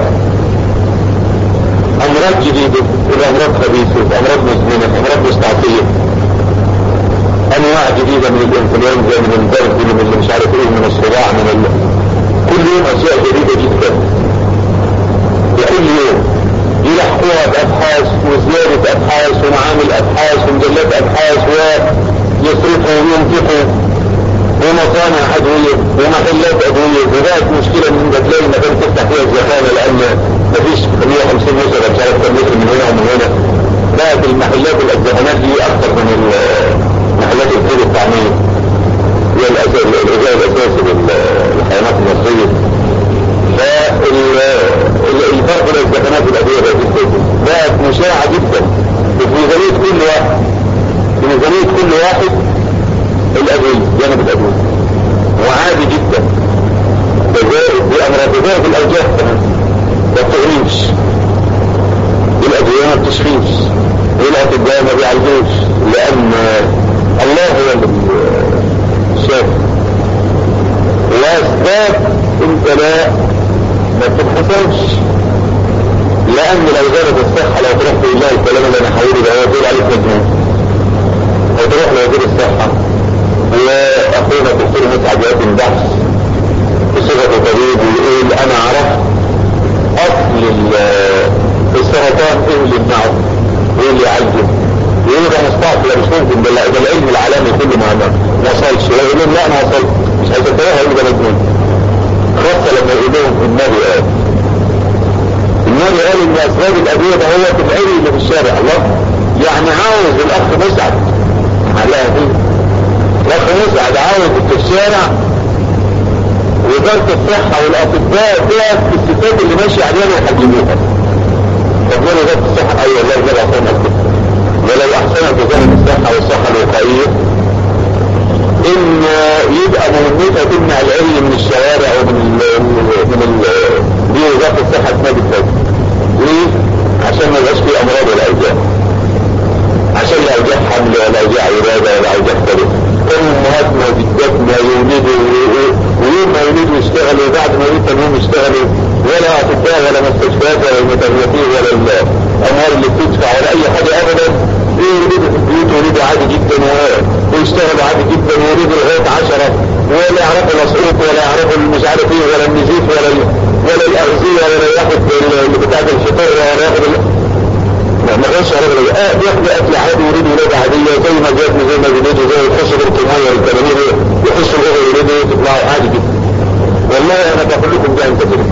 امراض جديدة الامراض خبيثة امراض مزمنة امراض مستعصية انواع جديدة من الانفلونزا من البرد من اللي مش عارف ايه من الصداع من ال... كل يوم اشياء جديدة جدا وكل يوم يلحقوها بابحاث وزيادة ابحاث ومعامل ابحاث ومجلات ابحاث ويصرفوا وينفقوا ومصانع ادوية ومحلات ادوية وبقت مشكلة ان انت تلاقي مكان تفتح فيها الزخانة لان مفيش 150 نسبة مش عارف كم من هنا ومن هنا بقت المحلات الزخانات دي اكثر من محلات الخير الطعمية هي الغذاء الاساسي للحيوانات المصرية فالفرق بين الزخانات والادوية بقت بقت مشاعة جدا في ميزانية كل واحد في ميزانية وكذلك الأوجاع كمان ما بتغنيش الأدوية ما بتشفيش والأطباء ما بيعالجوش لأن الله هو الشافي وأسباب البلاء ما بتتحسنش لأن لو زادت الصحة لو تروح في الله الكلام اللي أنا حاولي ده هو يقول عليك مجنون لو تروح لوزير الصحة وأخونا الدكتور مسعد يقدم بحث بصفة طبيب ويقول أنا عرفت أصل السرطان إيه اللي يمنعه وإيه اللي يعالجه يقول ده مستعصي مش ممكن ده العلم العالمي كله ما ما وصلش يقول لهم لا أنا وصلت مش هيصدقوها يقول ده مجنون خاصة لما يقول لهم النبي قال النبي قال ان اسباب الادوية ده هو العلم اللي في الشارع الله يعني عاوز الاخ مسعد على دي الاخ مسعد عاوز في الشارع وزارة الصحة والاطباء ده الصفات اللي ماشي عليها يحجبوها طب ولا وزارة الصحة ايوه الله يجب احسن كده ولو احسنت وزارة الصحة والصحة الوقائية ان يبقى مهمتها تمنع العلم من الشوارع ومن ال من ال دي وزارة الصحة اسمها بالفجر ليه؟ عشان ما يبقاش في امراض ولا اوجاع عشان لا اوجاع حمل ولا اوجاع ولاده ولا اوجاع كده كل امهاتنا وجداتنا يولدوا ويوم ما يولدوا يشتغلوا وبعد ما يولدوا تاني يوم يشتغلوا ولا اطباء ولا مستشفيات ولا المتغيرين ولا الاموال اللي بتدفع ولا اي حاجه ابدا يولدوا في البيوت يولدوا عادي جدا ويشتغلوا عادي جدا ويولدوا لغايه 10 ولا يعرفوا الاسقوط ولا يعرفوا مش عارف ايه ولا النزيف ولا ولا الاغذيه ولا ياخد اللي بتاع الفطار ولا ياخد ما كانش راجل اه بياخد اكل عادي يريد ولاده عاديه زي ما جاتنا زي ما بنيجي زي يخشوا بالقمايه والكلامين يخشوا الاوضه يريدوا يطلعوا عادي جدا والله انا بقول لكم ده انت كده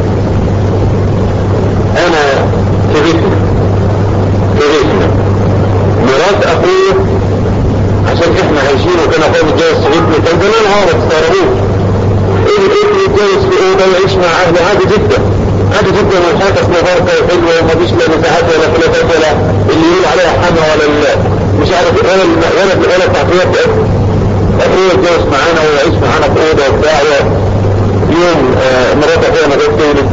انا في بيتنا في بيتنا مرات اخويا عشان احنا عايشين وكان اخويا متجوز صغيرنا كان زمان عارف تستغربوش ايه الابن يتجوز في اوضه ويعيش مع اهله عادي جدا عادي جدا والحياه مباركه وحلوه ومفيش لا مساحات ولا خلافات ولا اللي يقول عليها حما ولا مش عارف ولا ولا ولا تعطيات اخويا يتجوز معانا ويعيش معانا في اوضه وبتاع يوم آه مرات اخويا ما جت تولد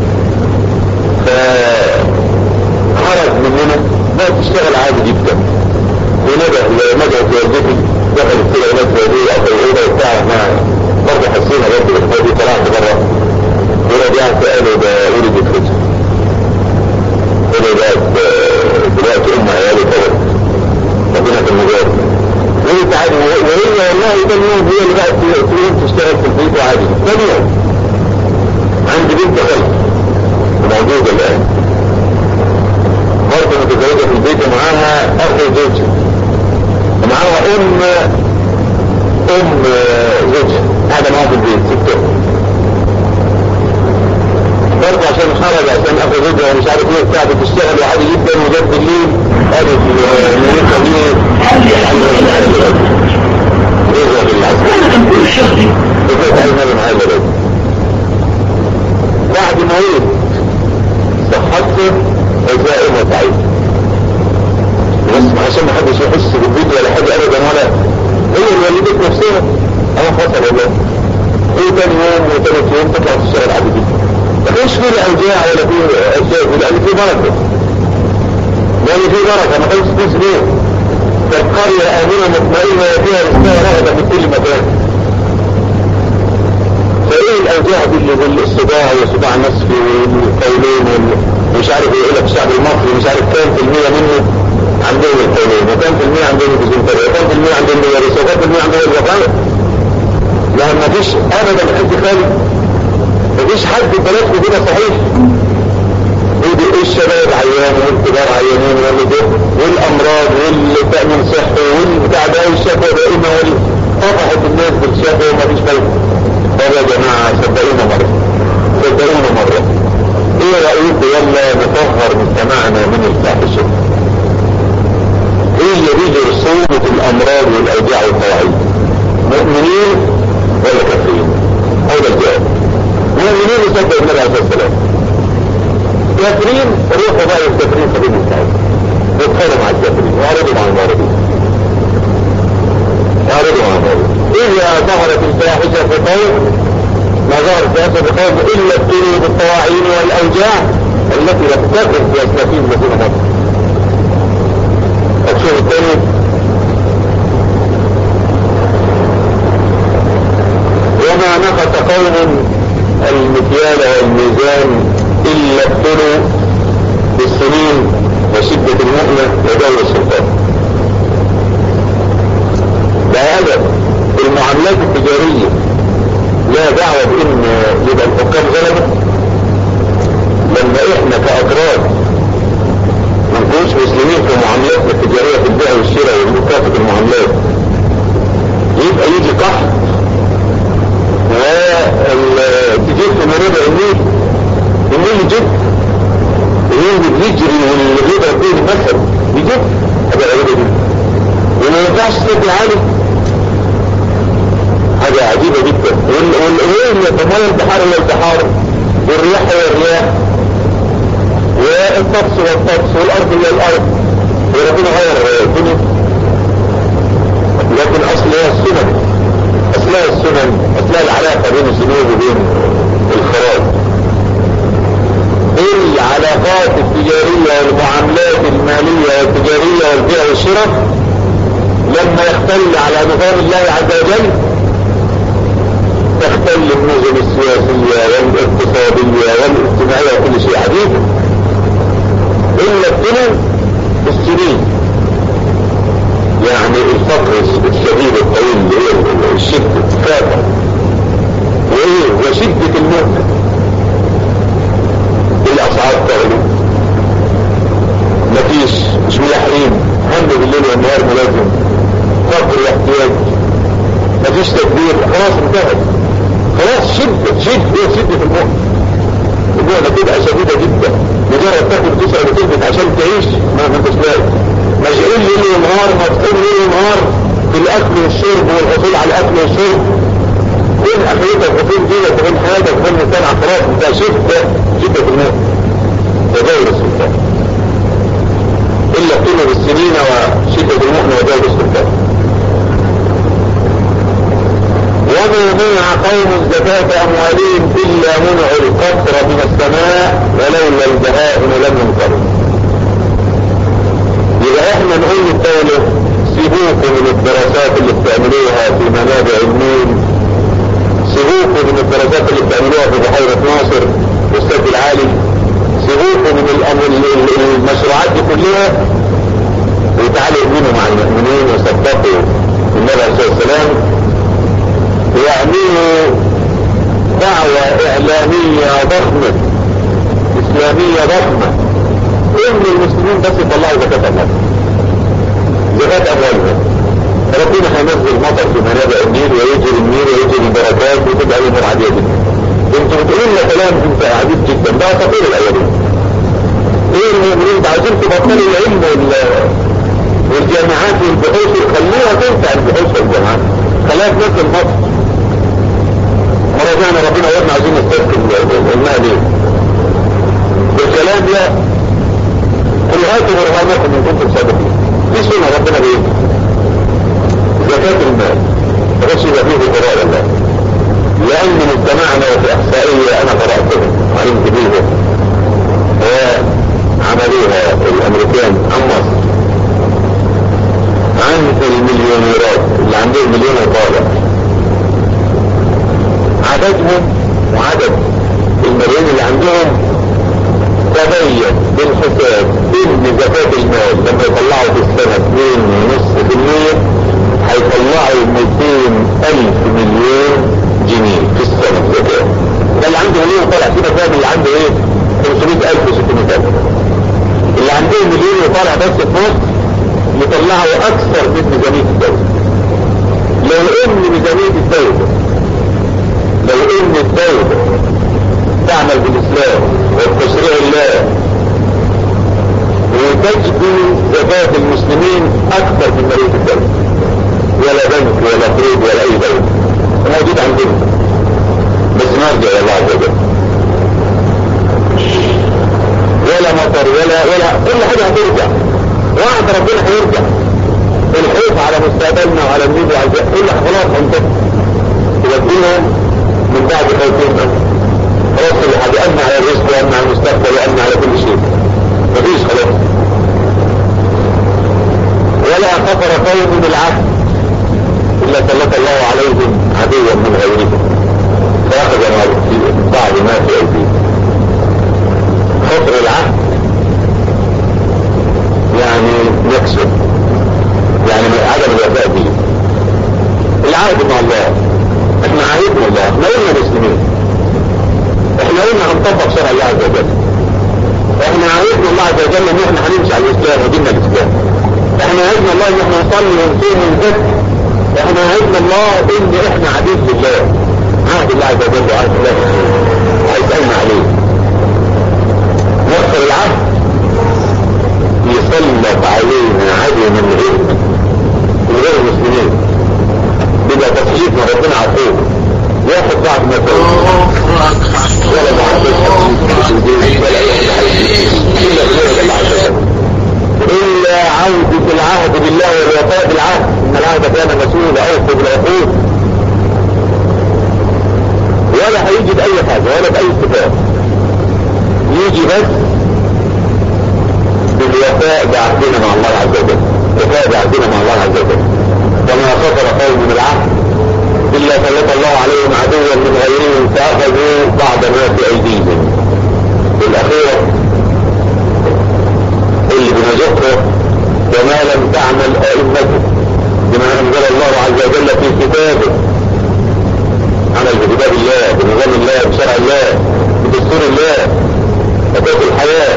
فخرج مننا بقت تشتغل عادي جدا ونجح نجحت والدتي دخلت كده هناك زوجية أخذ الأولى وبتاع ما برضه حسينا برضه بالإخوة دي طلعت بره ورجعت قالوا ده ولدت فتح قالوا ده دلوقتي أم عيالي توت ربنا في المجال وانت عادي وهي والله تاني يوم هي اللي بقت تقوم تشتغل في البيت وعادي تاني يوم عندي بنت خلف موجودة الآن برضه متزوجة في البيت ومعاها أخو زوجها ومعاها أم أم زوجها قاعدة معاها في البيت ستة برضه عشان خرج عشان أخو زوجها ومش عارف إيه بتاع بتشتغل وعادي جدا وجت بالليل قالت المريضة دي رجع بالعسل بقيت عايزها من هذا الرجل بعد ما ولد صحته وزائمة سعيد بس عشان ما حدش يحس بالبيت ولا حاجة ابدا ولا هي الوالدات نفسها انا خطر والله هي تاني يوم وتالت يوم تطلع تشتغل عادي جدا ما كانش فيه لا اوجاع ولا فيه اشياء لان فيه بركة لان فيه بركة ما كانش فيه سنين فالقرية امنة مطمئنة فيها رزقها رغبة في كل مكان فايه الاوجاع دي اللي بالصداع وصداع نصفي والقولين ومش عارف ايه لك الشعب المصري مش عارف كام في المية منه عندهم القولين وكام في المية عندهم الديزنتريا وكام في المية عندهم الوارث وكام في المية عندهم الوقاية يعني ما فيش ابدا حد خالي ما فيش حد بلدكم كده صحيح ايه الشباب عيان والكبار عيانين واللي والامراض والتأمين صحي والبتاع ده والشكوى دائما طفحت الناس بالشكوى وما فيش فايدة طب يا جماعة صدقونا مرة صدقونا مرة ايه رأيكم يلا نطهر مجتمعنا من الفاحشة ايه اللي بيجي رسومة الامراض والاوجاع والقواعد مؤمنين ولا كافرين هذا الجواب مؤمنين يصدقوا النبي عليه السلام كافرين روحوا بقى الكافرين خليهم يستعيدوا واتخانوا مع الكافرين واعرضوا مع المعرضين واعرضوا مع المعرضين إذا ظهرت الفاحشة في قوم ما ظهر في هذا القوم إلا ابتلوا بالطواعين والأوجاع التي لا تكفر في أسلافهم الذين مضوا الشيء الثاني وما نقص قوم المكيال والميزان إلا ابتلوا بالسنين وشدة المؤنة ودور السلطان ده أدب المعاملات التجارية لا دعوة بان يبقى الحكام غلبة لما احنا كأفراد ما نكونش مسلمين في معاملاتنا التجارية في البيع والشراء ومكافة المعاملات يبقى يجي قحط وتجيب في مريضة النيل النيل يجيب النيل بيجري والربا فيه المثل يجيب هذا غريبة دي وما ينفعش السد العالي حاجة عجيبة جدا والإيه يتميز البحار هي البحار والرياح هي الرياح والطقس والطقس والأرض هي الأرض وربنا غير الدنيا لكن أصلها السنن أصلها السنن أصلها العلاقة بين الذنوب وبين الخراج العلاقات التجارية والمعاملات المالية والتجارية والبيع والشراء لما يختل على نظام الله عز وجل تختل النظم السياسية والاقتصادية والاجتماعية وكل شيء عديد إلا الدنيا السنين يعني الفقر الشديد الطويل اللي هي الشدة فاتة وايه وشدة الموت الاسعار تغلو مفيش مش ملاحقين هم بالليل والنهار ملازم فقر واحتياج مفيش تدبير خلاص انتهت خلاص شدة شدة شدة الموت الموت تبقى شديدة جدا مجرد تاكل تسرع وتلبس عشان تعيش ما ما انتش لاقي مشغول ليل ونهار مفتون ليل ونهار في الاكل والشرب والحصول على الاكل والشرب فين اخرتك وفين دينك وفين حياتك وفين مكان خلاص انت شدة شدة الموت ودور السلطان الا طول بالسنين وشدة المؤمن ودور السلطان وما منع قوم زكاة أموالهم إلا منع القطر من السماء ولولا البهائم لم ينقروا يبقى احنا نقول للدولة سيبوكم من الدراسات اللي بتعملوها في منابع النيل سيبوكم من الدراسات اللي بتعملوها في بحيرة ناصر والسد العالي سيبوكم من المشروعات دي كلها وتعالوا ابنوا مع المؤمنين وصدقوا النبي عليه الصلاة والسلام يعملوا دعوة اعلامية ضخمة اسلامية ضخمة ان المسلمين بس يطلعوا زكاة اموالهم زكاة اموالهم ربنا هينزل مطر في منابع النيل ويجري النيل ويجري البركات وتبقى الامور عادية جدا انتوا بتقولوا لنا كلام انت عجيب جدا ده اساطير الاولين ايه المؤمنين انتوا عايزين تبطلوا العلم والجامعات والبحوث خلوها تنفع البحوث والجامعات خلاها تنزل مصر ورجعنا ربنا وقلنا عايزين نستذكر الماء ليه بالكلام لا قل هاتوا برهانكم ان كنتم صادقين في سنة ربنا بيه زكاة المال بس يبقى فيه قراء الله لأن مجتمعنا في إحصائية أنا قرأتها علمت بيها وعملوها الأمريكان عن مصر عن المليونيرات اللي عندهم مليون وطالع عددهم وعدد المليون اللي عندهم تبين بالحساب ان زكاة المال لما يطلعوا في السنة 2.5% هيطلعوا 200 الف مليون جنيه في السنة زكاة ده اللي عنده مليون طالع كده فاهم اللي عنده ايه 500 الف و 600 الف اللي عندهم مليون وطالع بس في مصر يطلعوا اكثر من ميزانية الدولة لو ان ميزانية الدولة لو ان الدولة تعمل بالاسلام وبتشريع الله وتجدي زكاة المسلمين اكثر من مالية الدولة ولا بنك ولا قروض ولا اي دولة موجود عندنا بس نرجع الى الله عز وجل ولا مطر ولا ولا كل حاجة هترجع واحد ربنا هيرجع الخوف على مستقبلنا وعلى النبي وعلى كل خلاص هنتهي تودينا من بعد خوفهم خلاص اللي هيأمن على الرزق ويأمن على المستقبل ويأمن على كل شيء مفيش خلاص ولا كفر قوم بالعهد الا سلط الله عليهم عدوا من غيرهم فاخذ بعض ما في ايديهم كفر العهد يعني يكسر يعني عدم الوفاء به العهد مع الله احنا عهدنا الله احنا قلنا مسلمين احنا قلنا هنطبق شرع الله عز وجل احنا عهدنا الله عز وجل ان احنا هنمشي على الاسلام وديننا الاسلام احنا عهدنا الله ان احنا نصلي ونصوم ونزكي احنا عهدنا الله ان احنا عبيد لله عهد الله عز وجل وعهد الله هيسألنا عليه نكسر العهد يسلط علينا عدو من غير من غير المسلمين بيبقى تصحيح من ربنا عفوه ياخد بعض ما ولا بعض إلا عودة العهد بالله والوفاء بالعهد إن العهد كان مسؤولا أوفوا بالعقود ولا هيجي بأي حاجة ولا بأي اتفاق يجي بس بالوفاء بعهدنا مع الله عز وجل وفاء بعهدنا مع الله عز وجل وما خطر قوم من العهد إلا سلط الله عليهم عدوا من غيرهم فأخذوا بعض ما في أيديهم بالأخيرة اللي بنذكره وما لم تعمل أئمته بما أنزل الله عز وجل في كتابه عمل بكتاب الله بنظام الله بشرع الله بدستور الله أساس الحياة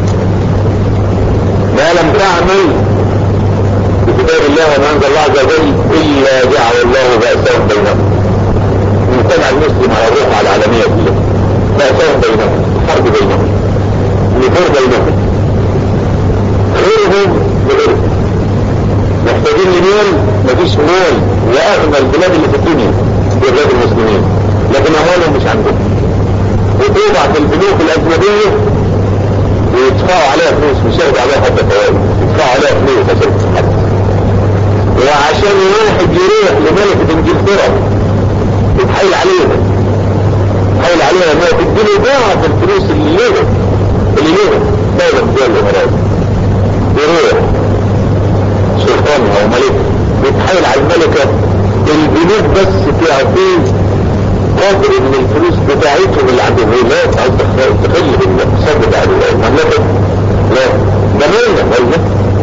ما لم تعمل بكتاب الله وما أنزل الله عز وجل إلا جعل الله بأسهم بينهم مجتمع المسلم على الروح على العالمية كلها بأسهم بينهم حرب بينهم نفور بينهم غيرهم بغيرهم محتاجين لمال مفيش مال وأغنى البلاد اللي في الدنيا هي بلاد المسلمين لكن أموالهم مش عندهم وتوضع في البنوك الأجنبية ويدفعوا عليها فلوس مش ياخدوا عليها حتى فوائد يدفعوا عليها فلوس عشان تتحط وعشان واحد يروح لملكة انجلترا يتحايل عليها يتحايل عليها انها تديله ضعف الفلوس اللي لها اللي لها دولة من دول الامارات يروح سلطانها وملكها يتحايل على الملكة البنوك بس تعطيه قدر من الفلوس بتاعتهم اللي عند الولايات عايز تخلي بالاقتصاد بتاع المملكة لا ده مالنا مالنا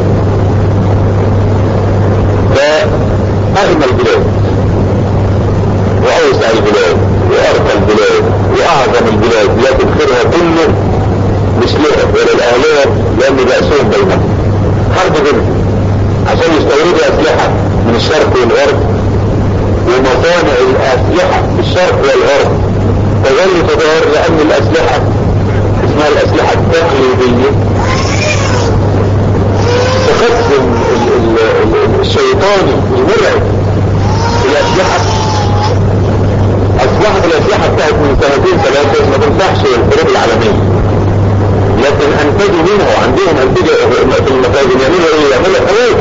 فأغنى البلاد وأوسع البلاد وأرقى البلاد وأعظم البلاد لكن خيرها كله مش لها ولا الأهلية لأن بأسهم بينهم حرب بينهم عشان يستوردوا أسلحة من الشرق والغرب ومصانع الأسلحة في الشرق والغرب تظل تظهر لأن الأسلحة اسمها الأسلحة التقليدية تقسم الشيطاني المرعب الأسلحة أصبحت الأسلحة بتاعت من سنتين ثلاثة ما تنفعش الحروب العالمية لكن أنتجوا منها وعندهم أنتجة في المخازن يعملوا إيه؟ يعملوا حروب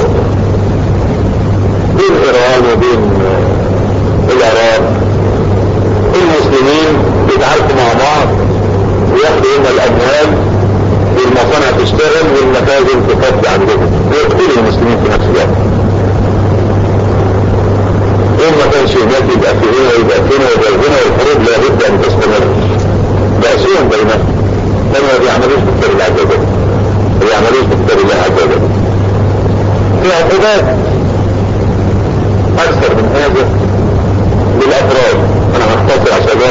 بين إيران وبين العراق المسلمين بيتعاركوا مع بعض وياخدوا لنا الأموال والمصانع تشتغل والمخازن تفضي عندهم ويقتلوا المسلمين في نفس الوقت يوم ما كانش هناك يبقى في هنا ويبقى في هنا ويبقى هنا والحروب لابد ان تستمر بأسهم بينهم لما ما بيعملوش بكتاب الله عز وجل ما بيعملوش بكتاب الله عز وجل في عقوبات اكثر من هذا للافراد انا هختصر عشان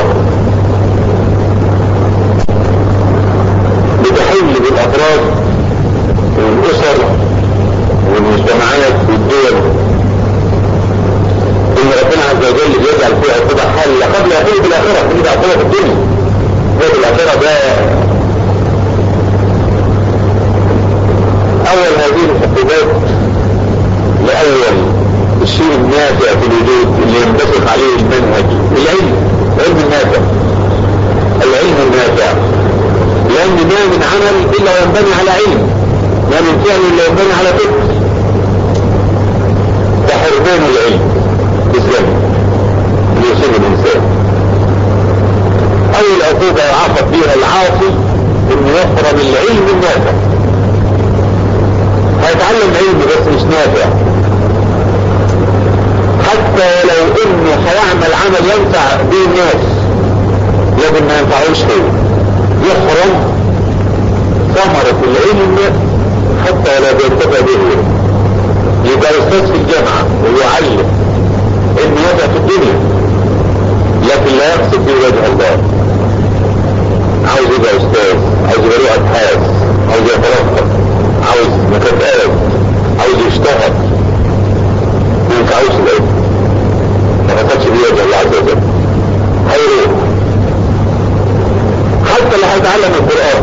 بتحل بالافراد والاسر والمجتمعات والدول ان ربنا عز وجل بيجعل فيها عقوبة حل قبل يكون في الاخرة في عقوبة في الدنيا في الاخرة ده اول هذه العقوبات لاول الشيء النافع في الوجود اللي ينبثق عليه المنهج العلم علم النافع العلم النافع لان ما من عمل الا ينبني على علم ما من فعل الا ينبني على فكر ده حرمان العلم بالذات اللي يصيب الانسان عقوبة يعاقب فيها العاصي انه يحرم العلم النافع هيتعلم علم بس مش نافع حتى لو انه هيعمل عمل ينفع به الناس لكن ما ينفعوش هو يحرم ثمرة العلم حتى لا بينتفع به يبقى استاذ في الجامعة ويعلم انه يدع في الدنيا لكن لا يقصد به وجه الله عاوز يبقى استاذ عاوز يبقى له ابحاث عاوز يترقب عاوز مكافآت عاوز يشتغل ما ينفعوش العلم ما قصدش به وجه الله عز وجل هيروح حتى اللي هيتعلم القرآن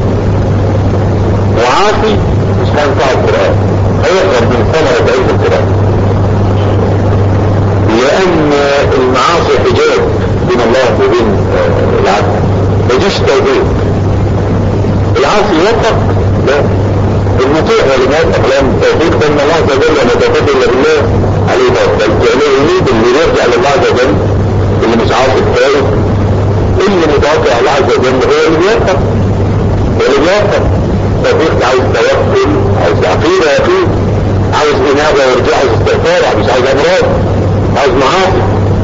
وعاصي مش هينفع القرآن هيهرب من ثمرة علم القرآن لأن المعاصي حجاب بين الله وبين العبد ما يجيش توبيخ العاصي يوفق لا المطيع ولما يوفق لأن التوفيق بين الله عز وجل وما توفيق إلا بالله عليه توكل فعله يريد اللي يرجع لله عز وجل اللي مش عاصي كفايه اللي متوكل على الله عز وجل هو اللي بيوفق هو اللي بيوفق توفيق عاوز توكل عاوز عقيدة يقين عاوز إنابة وارجاع عاوز استغفار مش عاوز أمراض عاوز معاصي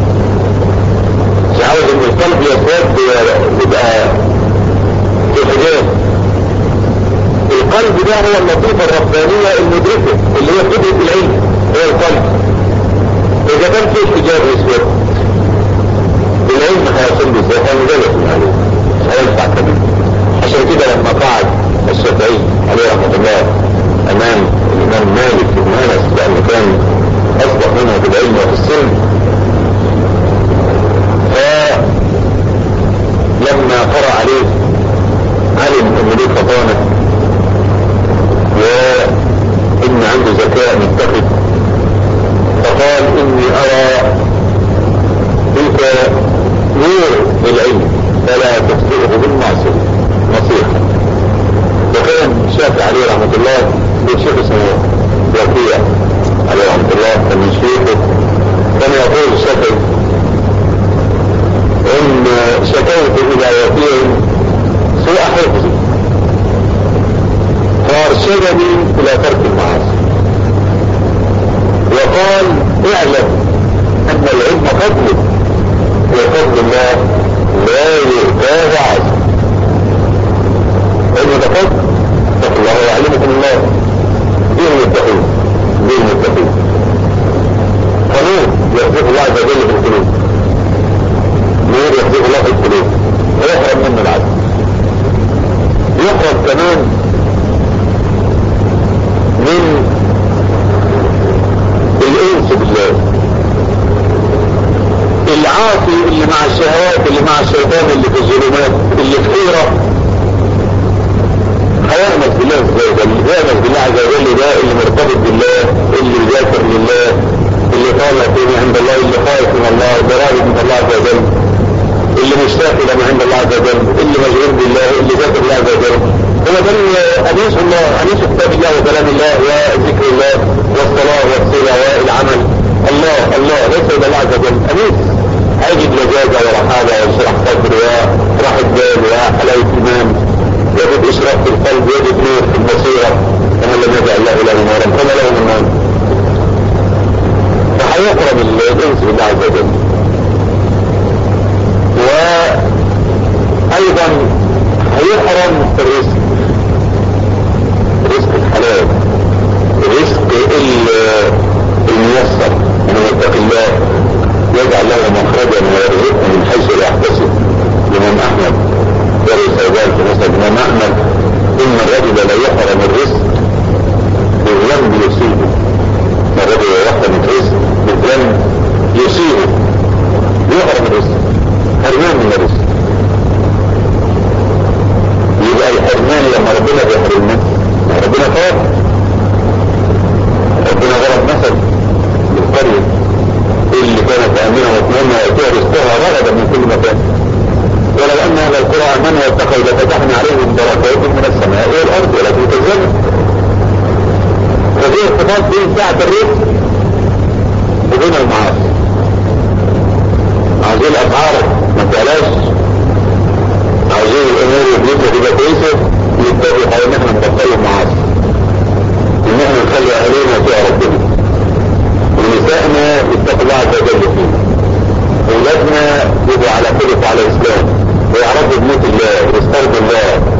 مش عاوز ان القلب يسود يبقى في حجاب القلب ده هو اللطيفة الربانية المدركة اللي هي قدرة العلم هو القلب اذا كان فيه حجاب يسود العلم هيصل ازاي هينزلق عليه مش هينفع كمان عشان كده لما قعد الشافعي عليه رحمة الله امام الامام مالك بن انس لانه كان اصبح منه في العلم وفي السن فلما قرأ عليه علم ان ليه فطانة وان عنده ذكاء متخذ فقال اني ارى فيك نور للعلم فلا تخطئه بالمعصية نصيحة وكان الشافعي عليه رحمة الله بالشيخ اسمه وكيع عليه رحمة الله كان من شيخه كان يقول الشافعي ان شكوت الى وكيع سوء حفظي فارشدني الى ترك المعاصي وقال اعلم ان العلم فضل وفضل الله لا يرتاض عزم علم ده فضل اتقوا الله ويعلمكم الله دين المتقين دين المتقين قانون يحذف الله عز وجل في القلوب نور يحذف الله في القلوب ويحرم منه العدل يحرم كمان من الانس بالله العاصي اللي مع الشهوات اللي مع الشيطان اللي في الظلمات اللي في حيرة هيأنس بالله عز وجل يأنس بالله عز وجل ده اللي مرتبط بالله اللي ذاكر لله اللي طالع فيه عند الله اللي خايف من الله ضرائب من الله عز وجل اللي مشتاق الى ما عند الله عز وجل اللي مشغول بالله اللي ذاكر الله عز وجل هو ده انيس الله انيس كتاب الله وكلام الله وذكر الله والصلاه والصله والعمل الله الله ليس الى الله عز وجل انيس هيجد لجاجه ورحابه وانشراح صدر وراحه بال وحلاوه ايمان يجد اشراق في القلب يجد نور في البصيره ومن لم يجعل الله له نورا فما له من نور فهيقرب الانس بالله عز وجل وايضا هيحرم الرزق رزق الحلال رزق الميسر من يتقي الله يجعل له مخرجا ويرزقه من حيث لا يحتسب الامام احمد يروي سيدان في مسجد الامام احمد ان الرجل لا يحرم الرزق بالذنب يصيبه الرجل لا يحرم الرزق بالذنب يصيبه يحرم الرزق حرمان من الرزق يبقى الحرمان لما ربنا بيحرمنا ربنا طاب ربنا ضرب مثل للقرية اللي كانت آمنة وتنمى ويأتيها رزقها رغدا من كل مكان ولو أن أهل القرى آمنوا واتقوا لفتحنا عليهم بركات من السماء والأرض ولكن كذبوا ففي ارتباط بين ساعة الرزق وبين المعاصي عايزين أسعارك ما تعلاش يتقي الله عز وجل فينا اولادنا يبقوا على خلق وعلى اسلام ويعرفوا بيوت الله ويسترضوا الله